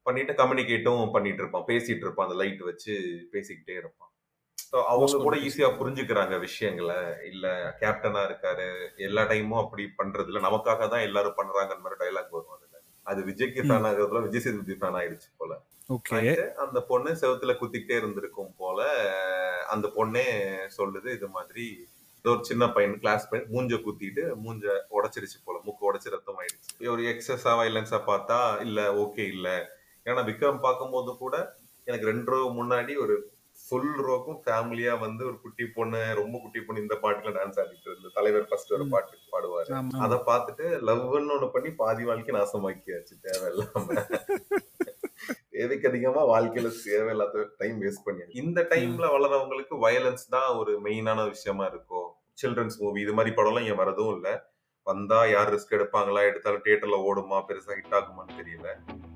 பண்ணிட்டு கம்யூனிகேட்டும் பண்ணிட்டு இருப்பான் பேசிட்டு இருப்பான் அந்த லைட் வச்சு பேசிக்கிட்டே இருப்பான் So, அவங்க கூட ஈஸியா புரிஞ்சுக்கிறாங்க விஷயங்களை இல்ல கேப்டனா இருக்காரு எல்லா டைமும் அப்படி பண்றது இல்ல நமக்காக தான் எல்லாரும் பண்றாங்கன்ற மாதிரி டைலாக் வரும் அதுல அது விஜய்க்கு ஃபேன் ஆகிறதுல விஜய் சேதுபதி ஃபேன் ஆயிடுச்சு போல ஓகே ஆயிட்டு அந்த பொண்ணு செவுத்துல குத்திக்கிட்டே இருந்திருக்கும் போல அந்த பொண்ணே சொல்லுது இது மாதிரி ஏதோ ஒரு சின்ன பையன் கிளாஸ் பையன் மூஞ்ச குத்திட்டு மூஞ்ச உடைச்சிருச்சு போல மூக்கு உடைச்சு ரத்தம் ஆயிடுச்சு ஒரு எக்ஸஸா வைலன்ஸா பார்த்தா இல்ல ஓகே இல்ல ஏன்னா விக்ரம் பார்க்கும்போது கூட எனக்கு ரெண்டு ரூபா முன்னாடி ஒரு ஃபுல் ரோக்கும் ஃபேமிலியா வந்து ஒரு குட்டி பொண்ணு ரொம்ப குட்டி பொண்ணு இந்த பாட்டுல டான்ஸ் ஆடிட்டு இருந்தது தலைவர் ஃபர்ஸ்ட் ஒரு ம். பாட்டு பாடுவாரு ஆமா அத பார்த்துட்டு லவ்னு ஒண்ணு பண்ணி பாதி வாழ்க்கை நாசமாக்கியாச்சு தேவையில்லாம தேவைக்கு அதிகமா வாழ்க்கையில தேவையில்லாத டைம் வேஸ்ட் பண்ணியாச்சு இந்த டைம்ல வளரவங்களுக்கு வயலன்ஸ் தான் ஒரு மெயினான விஷயமா இருக்கும் சில்ட்ரன்ஸ் மூவி இது மாதிரி படம்லாம் இங்க வரதும் இல்ல வந்தா யார் ரிஸ்க் எடுப்பாங்களா எடுத்தாலும் தியேட்டர்ல ஓடுமா பெருசா ஹிட் ஆகுமான்னு தெரியல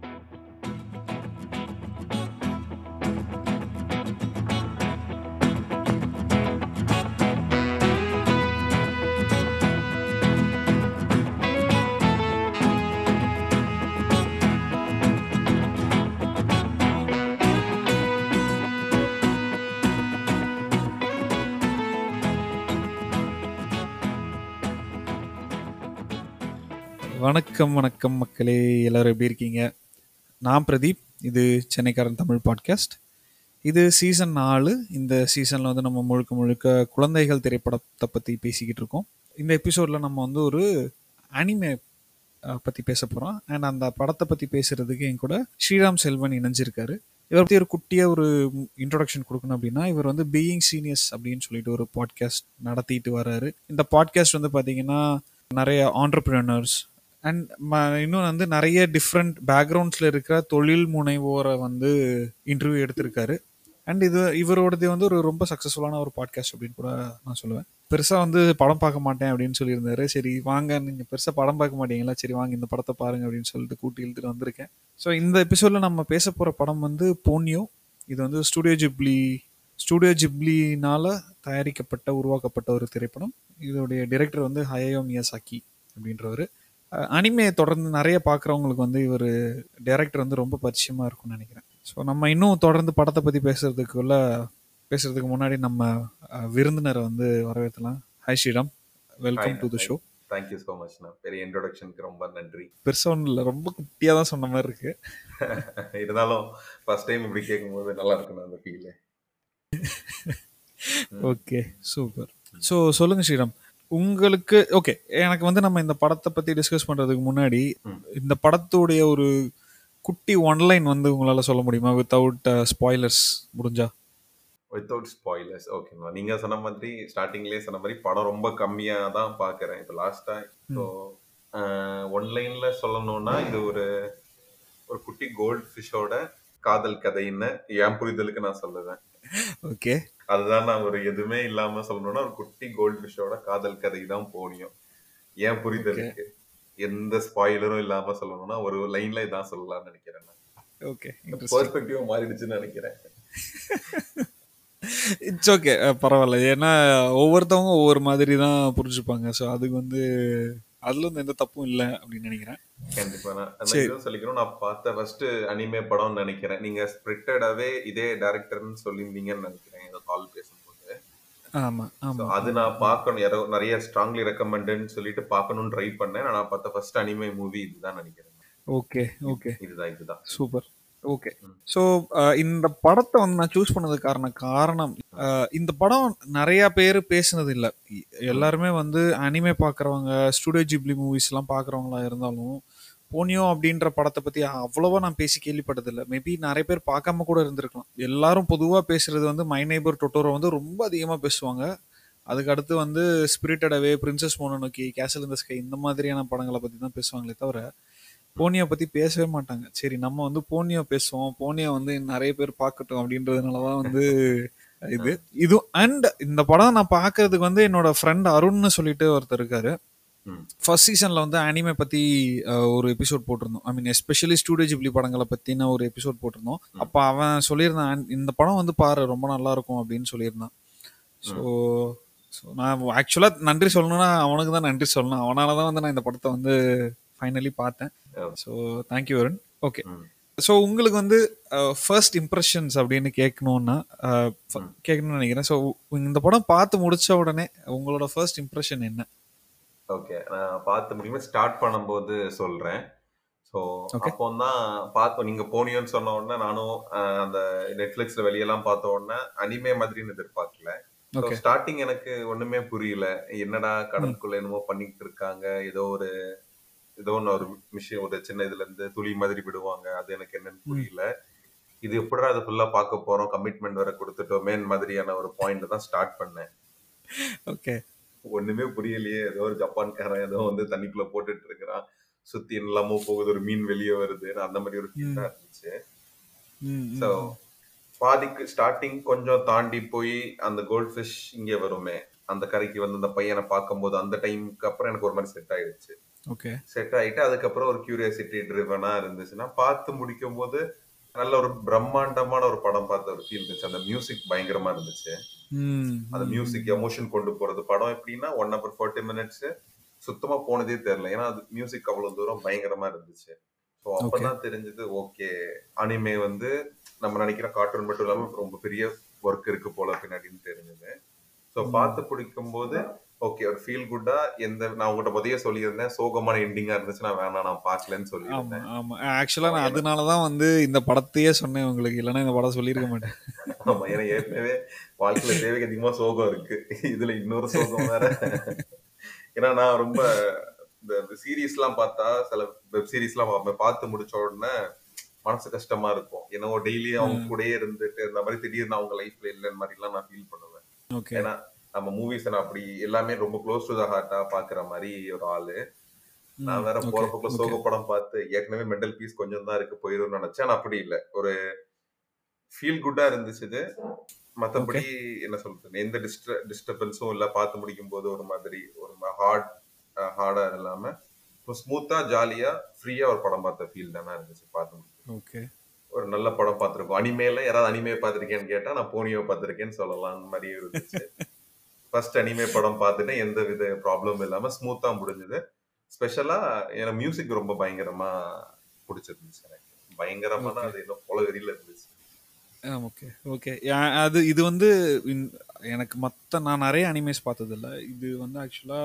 வணக்கம் வணக்கம் மக்களே எல்லாரும் எப்படி இருக்கீங்க நான் பிரதீப் இது சென்னைக்காரன் தமிழ் பாட்காஸ்ட் இது சீசன் நாலு இந்த சீசனில் வந்து நம்ம முழுக்க முழுக்க குழந்தைகள் திரைப்படத்தை பற்றி பேசிக்கிட்டு இருக்கோம் இந்த எபிசோடில் நம்ம வந்து ஒரு அனிமே பற்றி பேச போகிறோம் அண்ட் அந்த படத்தை பற்றி பேசுகிறதுக்கு என் கூட ஸ்ரீராம் செல்வன் இணைஞ்சிருக்காரு இவரை பற்றி ஒரு குட்டியாக ஒரு இன்ட்ரோடக்ஷன் கொடுக்கணும் அப்படின்னா இவர் வந்து பீயிங் சீனியர்ஸ் அப்படின்னு சொல்லிட்டு ஒரு பாட்காஸ்ட் நடத்திட்டு வராரு இந்த பாட்காஸ்ட் வந்து பார்த்தீங்கன்னா நிறைய ஆண்டர்பிரினர்ஸ் அண்ட் இன்னும் வந்து நிறைய டிஃப்ரெண்ட் பேக்ரவுண்ட்ஸில் இருக்கிற தொழில் முனைவோரை வந்து இன்டர்வியூ எடுத்திருக்காரு அண்ட் இது இவரோடது வந்து ஒரு ரொம்ப சக்ஸஸ்ஃபுல்லான ஒரு பாட்காஸ்ட் அப்படின்னு கூட நான் சொல்லுவேன் பெருசாக வந்து படம் பார்க்க மாட்டேன் அப்படின்னு சொல்லியிருந்தாரு சரி வாங்க நீங்கள் பெருசாக படம் பார்க்க மாட்டீங்களா சரி வாங்க இந்த படத்தை பாருங்க அப்படின்னு சொல்லிட்டு கூட்டி இழுத்துட்டு வந்திருக்கேன் ஸோ இந்த எபிசோடில் நம்ம பேச போகிற படம் வந்து போனியோ இது வந்து ஸ்டூடியோ ஜிப்லி ஸ்டூடியோ ஜிப்லினால தயாரிக்கப்பட்ட உருவாக்கப்பட்ட ஒரு திரைப்படம் இதோடைய டிரெக்டர் வந்து ஹயோ மியாசாக்கி அப்படின்றவர் அனிமே தொடர்ந்து நிறைய பார்க்குறவங்களுக்கு வந்து இவர் டைரக்டர் வந்து ரொம்ப பரிச்சயமாக இருக்கும்னு நினைக்கிறேன் ஸோ நம்ம இன்னும் தொடர்ந்து படத்தை பற்றி பேசுறதுக்குள்ள பேசுறதுக்கு முன்னாடி நம்ம அஹ், விருந்தினரை வந்து வரவேற்றலாம் hi Sriram welcome to the show thank you so மச்ண்ணா பெரிய இன்ட்ரோடக்ஷனுக்கு ரொம்ப நன்றி பெருசாக ஒன்றும் இல்லை ரொம்ப குட்டியாக தான் சொன்ன மாதிரி இருக்கு இருந்தாலும் ஃபர்ஸ்ட் டைம் இப்படி கேட்கும்போது நல்லா இருக்குண்ணா அந்த ஃபீல் ஓகே சூப்பர் ஸோ சொல்லுங்க ஸ்ரீராம் உங்களுக்கு ஓகே எனக்கு வந்து நம்ம இந்த படத்தை பற்றி டிஸ்கஸ் பண்ணுறதுக்கு முன்னாடி ம். இந்த படத்துடைய ஒரு குட்டி ஒன்லைன் வந்து உங்களால் சொல்ல முடியுமா வித்தவுட் ஸ்பாய்லர்ஸ் முடிஞ்சா வித்தவுட் ஸ்பாய்லர்ஸ் ஓகேங்களா நீங்க சொன்ன மாதிரி ஸ்டார்டிங்லயே சொன்ன மாதிரி படம் ரொம்ப கம்மியா தான் பாக்குறேன் இப்போ லாஸ்டா ஸோ ஒன்லைன்ல சொல்லணும்னா இது ஒரு ஒரு குட்டி கோல்ட் ஃபிஷ்ஷோட காதல் கதைன்னு என் புரிதலுக்கு நான் சொல்லுவேன் ஓகே அதுதான் நான் ஒரு எதுவுமே இல்லாம சொல்லணும்னா ஒரு குட்டி கோல்ட் ஃபிஷ்ஷோட காதல் கதை தான் போனியும் என் புரிதலுக்கு எந்த ஸ்பாயிலரும் இல்லாம சொல்லணும்னா ஒரு லைன்ல இதான் சொல்லலாம்னு நினைக்கிறேன் ஓகே பெர்ஸ்பெக்டிவ் மாறிடுச்சுன்னு நினைக்கிறேன் இட்ஸ் ஓகே பரவாயில்ல ஏன்னா ஒவ்வொருத்தவங்க ஒவ்வொரு மாதிரி தான் புரிஞ்சுப்பாங்க ஸோ அதுக்கு வந்து அதுல வந்து எந்த தப்பும் இல்லை அப்படின்னு நினைக்கிறேன் கண்டிப்பா நான் அந்த சரி. இதுவும் சொல்லிக்கணும் நான் பார்த்த ஃபர்ஸ்ட் அனிமே படம்னு நினைக்கிறேன் நீங்க ஸ்பிரிட்டடாவே இதே டைரக்டர்னு சொல்லியிருந்தீங்கன்னு நினைக்கிறேன் இந்த கால் பேசும்போது ஆமா So, ஆமா அது நான் பார்க்கணும் யாரோ நிறைய ஸ்ட்ராங்லி ரெக்கமெண்டட்னு சொல்லிட்டு பார்க்கணும்னு ட்ரை பண்ணேன் நான் பார்த்த ஃபர்ஸ்ட் அனிமே மூவி இதுதான் நினைக்கிறேன் ஓகே ஓகே இதுதான் இதுதான் சூப்பர் ஓகே ம். ஸோ இந்த படத்தை வந்து நான் சூஸ் பண்ணதுக்கான காரணம் அஹ், இந்த படம் நிறைய பேர் பேசுனது இல்லை எல்லாருமே வந்து அனிமே பார்க்குறவங்க ஸ்டுடியோ ஜிப்லி மூவிஸ்லாம் பார்க்குறவங்களா இருந்தாலும் போனியோ அப்படின்ற படத்தை பற்றி அவ்வளோவா நான் பேசி கேள்விப்பட்டதில்லை மேபி நிறைய பேர் பார்க்காம கூட இருந்திருக்கலாம் எல்லாரும் பொதுவாக பேசுறது வந்து மை நeighbor டொட்டோரோ வந்து ரொம்ப அதிகமாக பேசுவாங்க அதுக்கு அடுத்து வந்து ஸ்பிரிட்டட் அவே பிரின்சஸ் மோனோனோக்கி கேசல் இந்த ஸ்கை இந்த மாதிரியான படங்களை பற்றி தான் பேசுவாங்களே தவிர போனியோ பற்றி பேசவே மாட்டாங்க சரி நம்ம வந்து போனியோ பேசுவோம் போனியோ வந்து நிறைய பேர் பார்க்கட்டும் அப்படின்றதுனால தான் வந்து இது இது அண்ட் இந்த படம் நான் பார்க்கறதுக்கு வந்து என்னோட ஃப்ரெண்ட் அருண்னு சொல்லிட்டு ஒருத்தர் இருக்காரு ம். ஃபர்ஸ்ட் சீசன்ல வந்து அனிமே பத்தி அஹ், ஒரு எபிசோட் போட்டிருந்தோம் I mean especially studio Ghibli படங்களை பத்தின ஒரு எபிசோட் போட்டிருந்தோம் ம். அப்ப அவன் சொல்லியிருந்தான் இந்த படம் வந்து பாரு ரொம்ப நல்லா இருக்கும் அப்படின்னு சொல்லியிருந்தான் ஸோ ஸோ நான் ஆக்சுவலாக நன்றி சொல்லணும்னா அவனுக்கு தான் நன்றி சொல்லணும் அவனால தான் வந்து நான் இந்த படத்தை வந்து ஃபைனலி பார்த்தேன் Oh. So thank you Varun okay ம். ஸோ உங்களுக்கு வந்து ஃபர்ஸ்ட் இம்ப்ரெஷன்ஸ் அப்படின்னு கேட்கணும்னா அஹ், ஃப- ம். கேட்கணும்னு நினைக்கிறேன் ஸோ இந்த படம் பார்த்து முடிச்ச உடனே உங்களோட ஃபர்ஸ்ட் இம்ப்ரெஷன் என்ன ஓகே நான் பார்த்து முடியுமே ஸ்டார்ட் பண்ணும்போது சொல்றேன் ஸோ Okay. அப்போ தான் பார்த்தோம் நீங்க போனியோன்னு சொன்ன உடனே நானும் அஹ், அந்த நெட்ஃபிளிக்ஸ்ல வெளியெல்லாம் பார்த்த உடனே அனிமே மாதிரின்னு எதிர்பார்க்கல ஓகே ஸ்டார்டிங் எனக்கு ஒண்ணுமே புரியல என்னடா கடலுக்குள்ள என்னமோ பண்ணிட்டு இருக்காங்க ஏதோ ஒரு ஏதோ ஒன்று ஒரு விஷயம் ஒரு சின்ன இதுல இருந்து துளி மாதிரி விடுவாங்க அது எனக்கு என்னன்னு புரியல இது எப்படிடா அது ஃபுல்லா பார்க்க போறோம் கமிட்மெண்ட் வேற கொடுத்துட்டோமே மாதிரியான ஒரு பாயிண்ட் தான் ஸ்டார்ட் பண்ணேன் ஓகே ஒண்ணுமே புரியலையே ஏதோ ஒரு ஜப்பான்காரன் ஏதோ வந்து தண்ணிக்குள்ள போட்டுட்டு இருக்கிறான் சுத்தி எல்லாமோ போகுது ஒரு மீன் வெளியே வருது அந்த மாதிரி ஒரு ஃபீல் தான் இருந்துச்சு ஸோ பாதிக்கு ஸ்டார்டிங் கொஞ்சம் தாண்டி போய் அந்த கோல்ட் ஃபிஷ் இங்கே வருமே அந்த கரைக்கு வந்து அந்த பையனை பார்க்கும்போது அந்த டைமுக்கு அப்புறம் எனக்கு ஒரு மாதிரி செட் ஆயிடுச்சு ஓகே செட் ஆயிட்டு அதுக்கப்புறம் ஒரு கியூரியாசிட்டி ட்ரிவனா இருந்துச்சுன்னா பார்த்து முடிக்கும் போது நல்ல ஒரு பிரம்மாண்டமான ஒரு படம் பார்த்த ஒரு ஃபீல் இருந்துச்சு அந்த மியூசிக் பயங்கரமா இருந்துச்சு அந்த மியூசிக் எமோஷன் கொண்டு போறது படம் எப்படின்னா ஒன் ஹவர் ஃபார்ட்டி மினிட்ஸ் சுத்தமா போனதே தெரியல ஏன்னா அது மியூசிக் அவ்வளவு தூரம் பயங்கரமா இருந்துச்சு ஸோ அப்பதான் தெரிஞ்சது ஓகே அனிமே வந்து நம்ம நினைக்கிற கார்ட்டூன் மட்டும் இல்லாம ரொம்ப பெரிய ஒர்க் இருக்கு போல பின்னாடின்னு தெரிஞ்சது ஸோ பார்த்து பிடிக்கும் போது ஓகே ஒரு ஃபீல் குட்டா எந்த நான் உங்ககிட்ட முதல்ல சொல்லியிருந்தேன் சோகமான எண்டிங்கா இருந்துச்சுன்னா வேணாம் நான் பார்க்கலன்னு ஆமா சொல்லியிருந்தேன் ஆமா ஆக்சுவலா நான் அதனால தான் வந்து இந்த படத்தையே சொன்னேன் உங்களுக்கு இல்லைன்னா இந்த படம் சொல்லியிருக்க மாட்டேன் ஆமா ஏன்னா ஏற்கனவே வாழ்க்கையில தேவைக்கு அதிகமா சோகம் இருக்கு இதுல இன்னொரு சோகம் வேற ஏன்னா நான் ரொம்ப இந்த சீரீஸ் எல்லாம் பார்த்தா சில வெப் சீரிஸ் எல்லாம் பார்ப்பேன். பார்த்து முடிச்ச உடனே மனசு கஷ்டமா இருக்கும் என்னவோ டெய்லி அவங்க கூடயே இருந்துட்டு இந்த மாதிரி திடீர்னு அவங்க லைஃப்ல இல்லைன்னு மாதிரி எல்லாம் நான் ஃபீல் பண்ணுவேன் ஓகே ஏன்னா நம்ம மூவிஸ் நான் அப்படி எல்லாமே ரொம்ப க்ளோஸ் டு த ஹார்ட்டா பாக்குற மாதிரி ஒரு ஆளு நான் வேற போற பக்கம் சோக படம் பார்த்து ஏற்கனவே மெண்டல் பீஸ் கொஞ்சம் தான் இருக்கு போயிரும்னு நினைச்சேன் ஆனா அப்படி இல்ல ஒரு ஃபீல் குட்டா இருந்துச்சு இது மத்தபடி என்ன சொல்றது எந்த டிஸ்ட டிஸ்டர்பன்ஸும் இல்ல பார்த்து முடிக்கும் போது ஒரு மாதிரி ஒரு ஹார்ட் ஹார்டா இல்லாம ஸ்மூத்தா ஜாலியா ஃப்ரீயா ஒரு படம் பார்த்த ஃபீல் தானே இருந்துச்சு பார்த்து முடிக்கும் ஓகே ஒரு நல்ல படம் பார்த்திருக்கோம் அனிமேல யாராவது அனிமே பார்த்திருக்கேன்னு கேட்டா நான் போனியோ பார்த்திருக்கேன்னு சொல்லலாம் அந்த மாதிரி இருந்துச்சு ஃபர்ஸ்ட் அனிமே படம் பார்த்துட்டு எந்த வித ப்ராப்ளம் இல்லாம ஸ்மூத்தா முடிஞ்சது ஸ்பெஷலா எனக்கு மியூசிக் ரொம்ப பயங்கரமா பிடிச்சிருந்துச்சு எனக்கு பயங்கரமான அது இன்னும் போல வெறியில இருந்துச்சு ஓகே ஓகே அது இது வந்து இந்த- எனக்கு மற்ற நான் நிறைய அனிமேஸ் பார்த்ததில்ல இது வந்து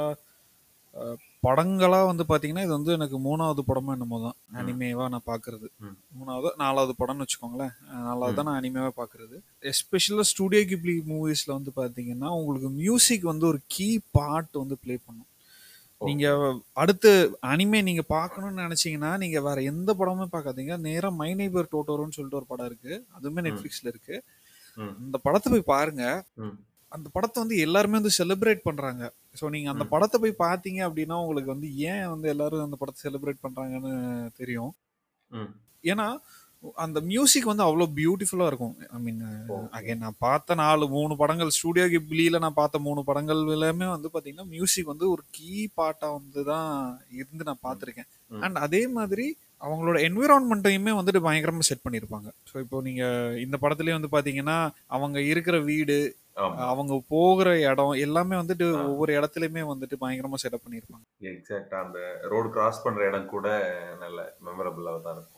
ஆக்சுவலாக படங்களாக வந்து பார்த்தீங்கன்னா இது வந்து எனக்கு மூணாவது படமா என்னமோ தான் அனிமேவாக நான் பார்க்கறது ம். மூணாவது நாலாவது படம்னு வச்சுக்கோங்களேன் அஹ் நாலாவது தான் நான் அனிமேவாக பார்க்கறது எஸ்பெஷலாக ஸ்டூடியோ கிப்ளி மூவிஸில் வந்து பார்த்தீங்கன்னா உங்களுக்கு மியூசிக் வந்து ஒரு கீ பார்ட் வந்து ப்ளே பண்ணும் நீங்க அடுத்து அனிமே நீங்க பார்க்கணும்னு நினைச்சீங்கன்னா நீங்க வேற எந்த படமுமே பார்க்காதீங்க நேரா மை நெய்பர் டோட்டோரோன்னு சொல்லிட்டு ஒரு படம் இருக்கு அதுவுமே நெட்ஃபிளிக்ஸ்ல இருக்கு ம். அந்த படத்தை போய் பாருங்க ம். அந்த படத்தை வந்து எல்லாருமே வந்து செலிப்ரேட் பண்றாங்க ஸோ நீங்க அந்த படத்தை போய் பார்த்தீங்க அப்படின்னா உங்களுக்கு வந்து ஏன் வந்து எல்லாரும் அந்த படத்தை செலிப்ரேட் பண்றாங்கன்னு தெரியும் ம். ஏன்னா அந்த மியூசிக் வந்து அவ்வளோ பியூட்டிஃபுல்லாக இருக்கும் ஐ மீன் அகைன் நான் பார்த்த நாலு மூணு படங்கள் ஸ்டூடியோ கிப்ளியில் நான் பார்த்த மூணு படங்கள் எல்லாமே வந்து பார்த்தீங்கன்னா மியூசிக் வந்து ஒரு கீ பார்ட்டாக வந்து தான் இருந்து நான் பார்த்துருக்கேன் ம். அண்ட் அதே மாதிரி அவங்களோட என்விரான்மெண்ட்டையுமே வந்துட்டு பயங்கரமாக செட் பண்ணியிருப்பாங்க ஸோ இப்போ நீங்கள் இந்த படத்துலேயே வந்து பார்த்தீங்கன்னா அவங்க இருக்கிற வீடு ஆமா அவங்க போகிற இடம் எல்லாமே வந்துட்டு ஒவ்வொரு இடத்துலையுமே வந்துட்டு பயங்கரமாக செட்டப் பண்ணியிருப்பாங்க எக்ஸாக்டா அந்த ரோடு கிராஸ் பண்ற இடம் கூட நல்ல மெமரபிளா தான் இருக்கும்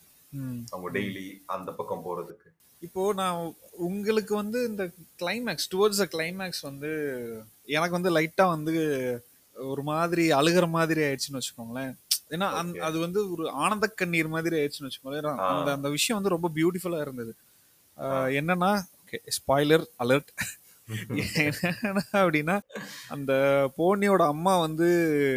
ம் அவங்க டெய்லி அந்த பக்கம் போறதுக்கு இப்போ நான் உங்களுக்கு வந்து இந்த கிளைமேக்ஸ் டுவர்ட்ஸ் த கிளைமேக்ஸ் வந்து எனக்கு வந்து லைட்டா வந்து ஒரு மாதிரி அழுகிற மாதிரி ஆயிடுச்சுன்னு வச்சுக்கோங்களேன் ஏன்னா அந்த- அது வந்து ஒரு ஆனந்த கண்ணீர் மாதிரி ஆயிடுச்சுன்னு வச்சுக்கோங்களேன் அந்த அந்த விஷயம் வந்து ரொம்ப பியூட்டிஃபுல்லா இருந்தது ஆஹ் என்னன்னா ஸ்பாய்லர் அலர்ட் என்ன அப்படின்னா அந்த போனியோட அம்மா வந்து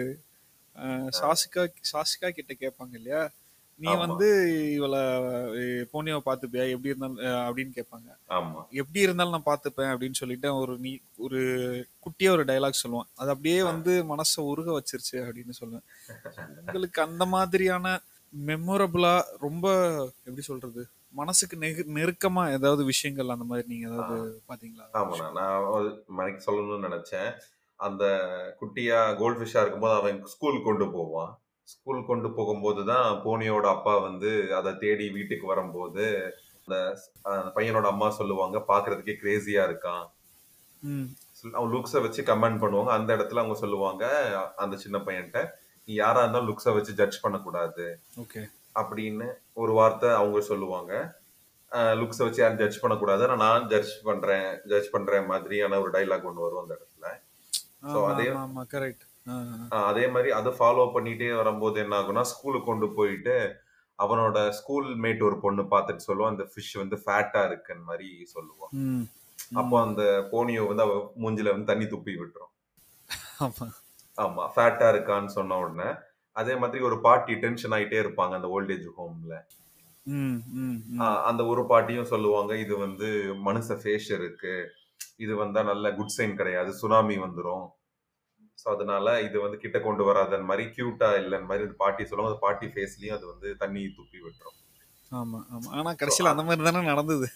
ஆஹ் சாசிகா சாசிகா கிட்ட கேட்பாங்க இல்லையா நீ ஆமா. வந்து இவளை அஹ், போனியோவை பார்த்துப்பியா எப்படி இருந்தாலும் அஹ், அப்படின்னு கேட்பாங்க ஆமா எப்படி இருந்தாலும் நான் பார்த்துப்பேன் அப்படின்னு சொல்லிட்டு ஒரு நீ ஒரு குட்டியா ஒரு டயலாக் சொல்லுவான் அது அப்படியே வந்து மனசை உருக வச்சிருச்சு அப்படின்னு சொல்லுவேன் உங்களுக்கு அந்த மாதிரியான மெமரபிளா ரொம்ப எப்படி சொல்றது மனசுக்கு நெரு நெருக்கமா ஏதாவது விஷயங்கள் அந்த மாதிரி நீங்க ஏதாவது பாத்தீங்களா ஆமாண்ணா நான் ஒரு மனைக்கு சொல்லணும்னு நினைச்சேன் அந்த குட்டியா கோல்ட் ஃபிஷ்ஷா இருக்கும்போது அவன் ஸ்கூல் கொண்டு போவான் ஸ்கூல் கொண்டு போகும்போது தான் போனியோட அப்பா வந்து அதை தேடி வீட்டுக்கு வரும்போது அந்த அந்த பையனோட அம்மா சொல்லுவாங்க பாக்குறதுக்கே கிரேசியா இருக்கான் ம் சொல்- அவன் லுக்ஸை வச்சு கமெண்ட் பண்ணுவாங்க அந்த இடத்துல அவங்க சொல்லுவாங்க அந்த சின்ன பையன்கிட்ட நீ யாரா இருந்தாலும் லுக்ஸை வச்சு ஜட்ஜ் பண்ணக்கூடாது ஓகே அப்படின்னு ஒரு வார்த்தை அவங்க சொல்லுவாங்க லுக்ஸை வச்சு யாரும் ஜட்ஜ் பண்ணக்கூடாது ஆனா நான் ஜட்ஜ் பண்றேன் ஜட்ஜ் பண்ற மாதிரியான ஒரு டைலாக் ஒன்று வரும் அந்த இடத்துல So, ஆமா அதே- ஆமா ஆமா கரெக்ட் ஆஹ் அதே மாதிரி அதை ஃபாலோ பண்ணிட்டே வரும்போது என்ன ஆகும்னா ஸ்கூலுக்கு கொண்டு போயிட்டு அவனோட ஸ்கூல் மேட் ஒரு பொண்ணு பார்த்துட்டு சொல்லுவான் அந்த ஃபிஷ் வந்து ஃபேட்டா இருக்குன்னு மாதிரி சொல்லுவான் ம் அப்போ அந்த போனியோ வந்து அவ மூஞ்சில வந்து தண்ணி துப்பி விட்டுரும் ஆமா ஆமா ஃபேட்டா இருக்கான்னு சொன்ன உடனே அதே மாதிரி ஒரு பாட்டி டென்ஷன் ஆயிட்டே இருப்பாங்க அந்த ஓல்டேஜ் ஹோம்ல ம் ம் ம். அந்த ஒரு பாட்டியும் சொல்லுவாங்க இது வந்து மனுஷ ஃபேஸ் இருக்கு இது வந்தா நல்ல குட் சைன் கிடையாது சுனாமி வந்துரும் ஸோ அதனால இது வந்து கிட்ட கொண்டு வராதன் மாதிரி கியூட்டா இல்லைன்னு மாதிரி அந்த பாட்டி சொல்லுவாங்க அந்த பாட்டி ஃபேஸ்லயும் அது வந்து தண்ணி துப்பி விட்டுரும் ஆமா ஆமா ஆனா கடைசியில அந்த மாதிரி தானே நடந்தது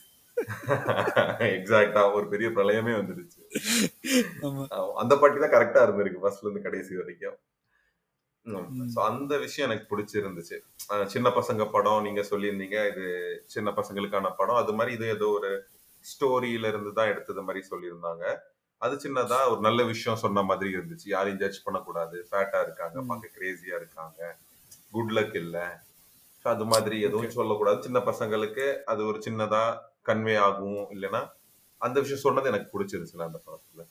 எக்ஸாக்டா ஒரு பெரிய பிரளயமே வந்துருச்சு ஆமா ஆமா, அந்த பாட்டி தான் கரெக்டா இருந்திருக்கு ஃபர்ஸ்ட்ல இருந்து கடைசி வரைக்கும் ம். ஸோ அந்த விஷயம் எனக்கு பிடிச்சிருந்துச்சு அஹ் சின்ன பசங்க படம் நீங்க சொல்லியிருந்தீங்க இது சின்ன பசங்களுக்கான படம் அது மாதிரி இது ஏதோ ஒரு ஸ்டோரியில இருந்து தான் எடுத்தது மாதிரி சொல்லியிருந்தாங்க அது சின்னதா ஒரு நல்ல விஷயம் சொன்ன மாதிரி இருந்துச்சு யாரையும் ஜட்ஜ் பண்ணக்கூடாது ஃபேட்டா இருக்காங்க ம். பார்க்க கிரேசியா இருக்காங்க குட் லக் இல்ல So அது மாதிரி எதுவும் சொல்லக்கூடாது சின்ன பசங்களுக்கு அது ஒரு சின்னதா கன்வே ஆகும் இல்லைன்னா அந்த விஷயம் சொன்னது எனக்கு பிடிச்சிருச்சுல அந்த படத்துல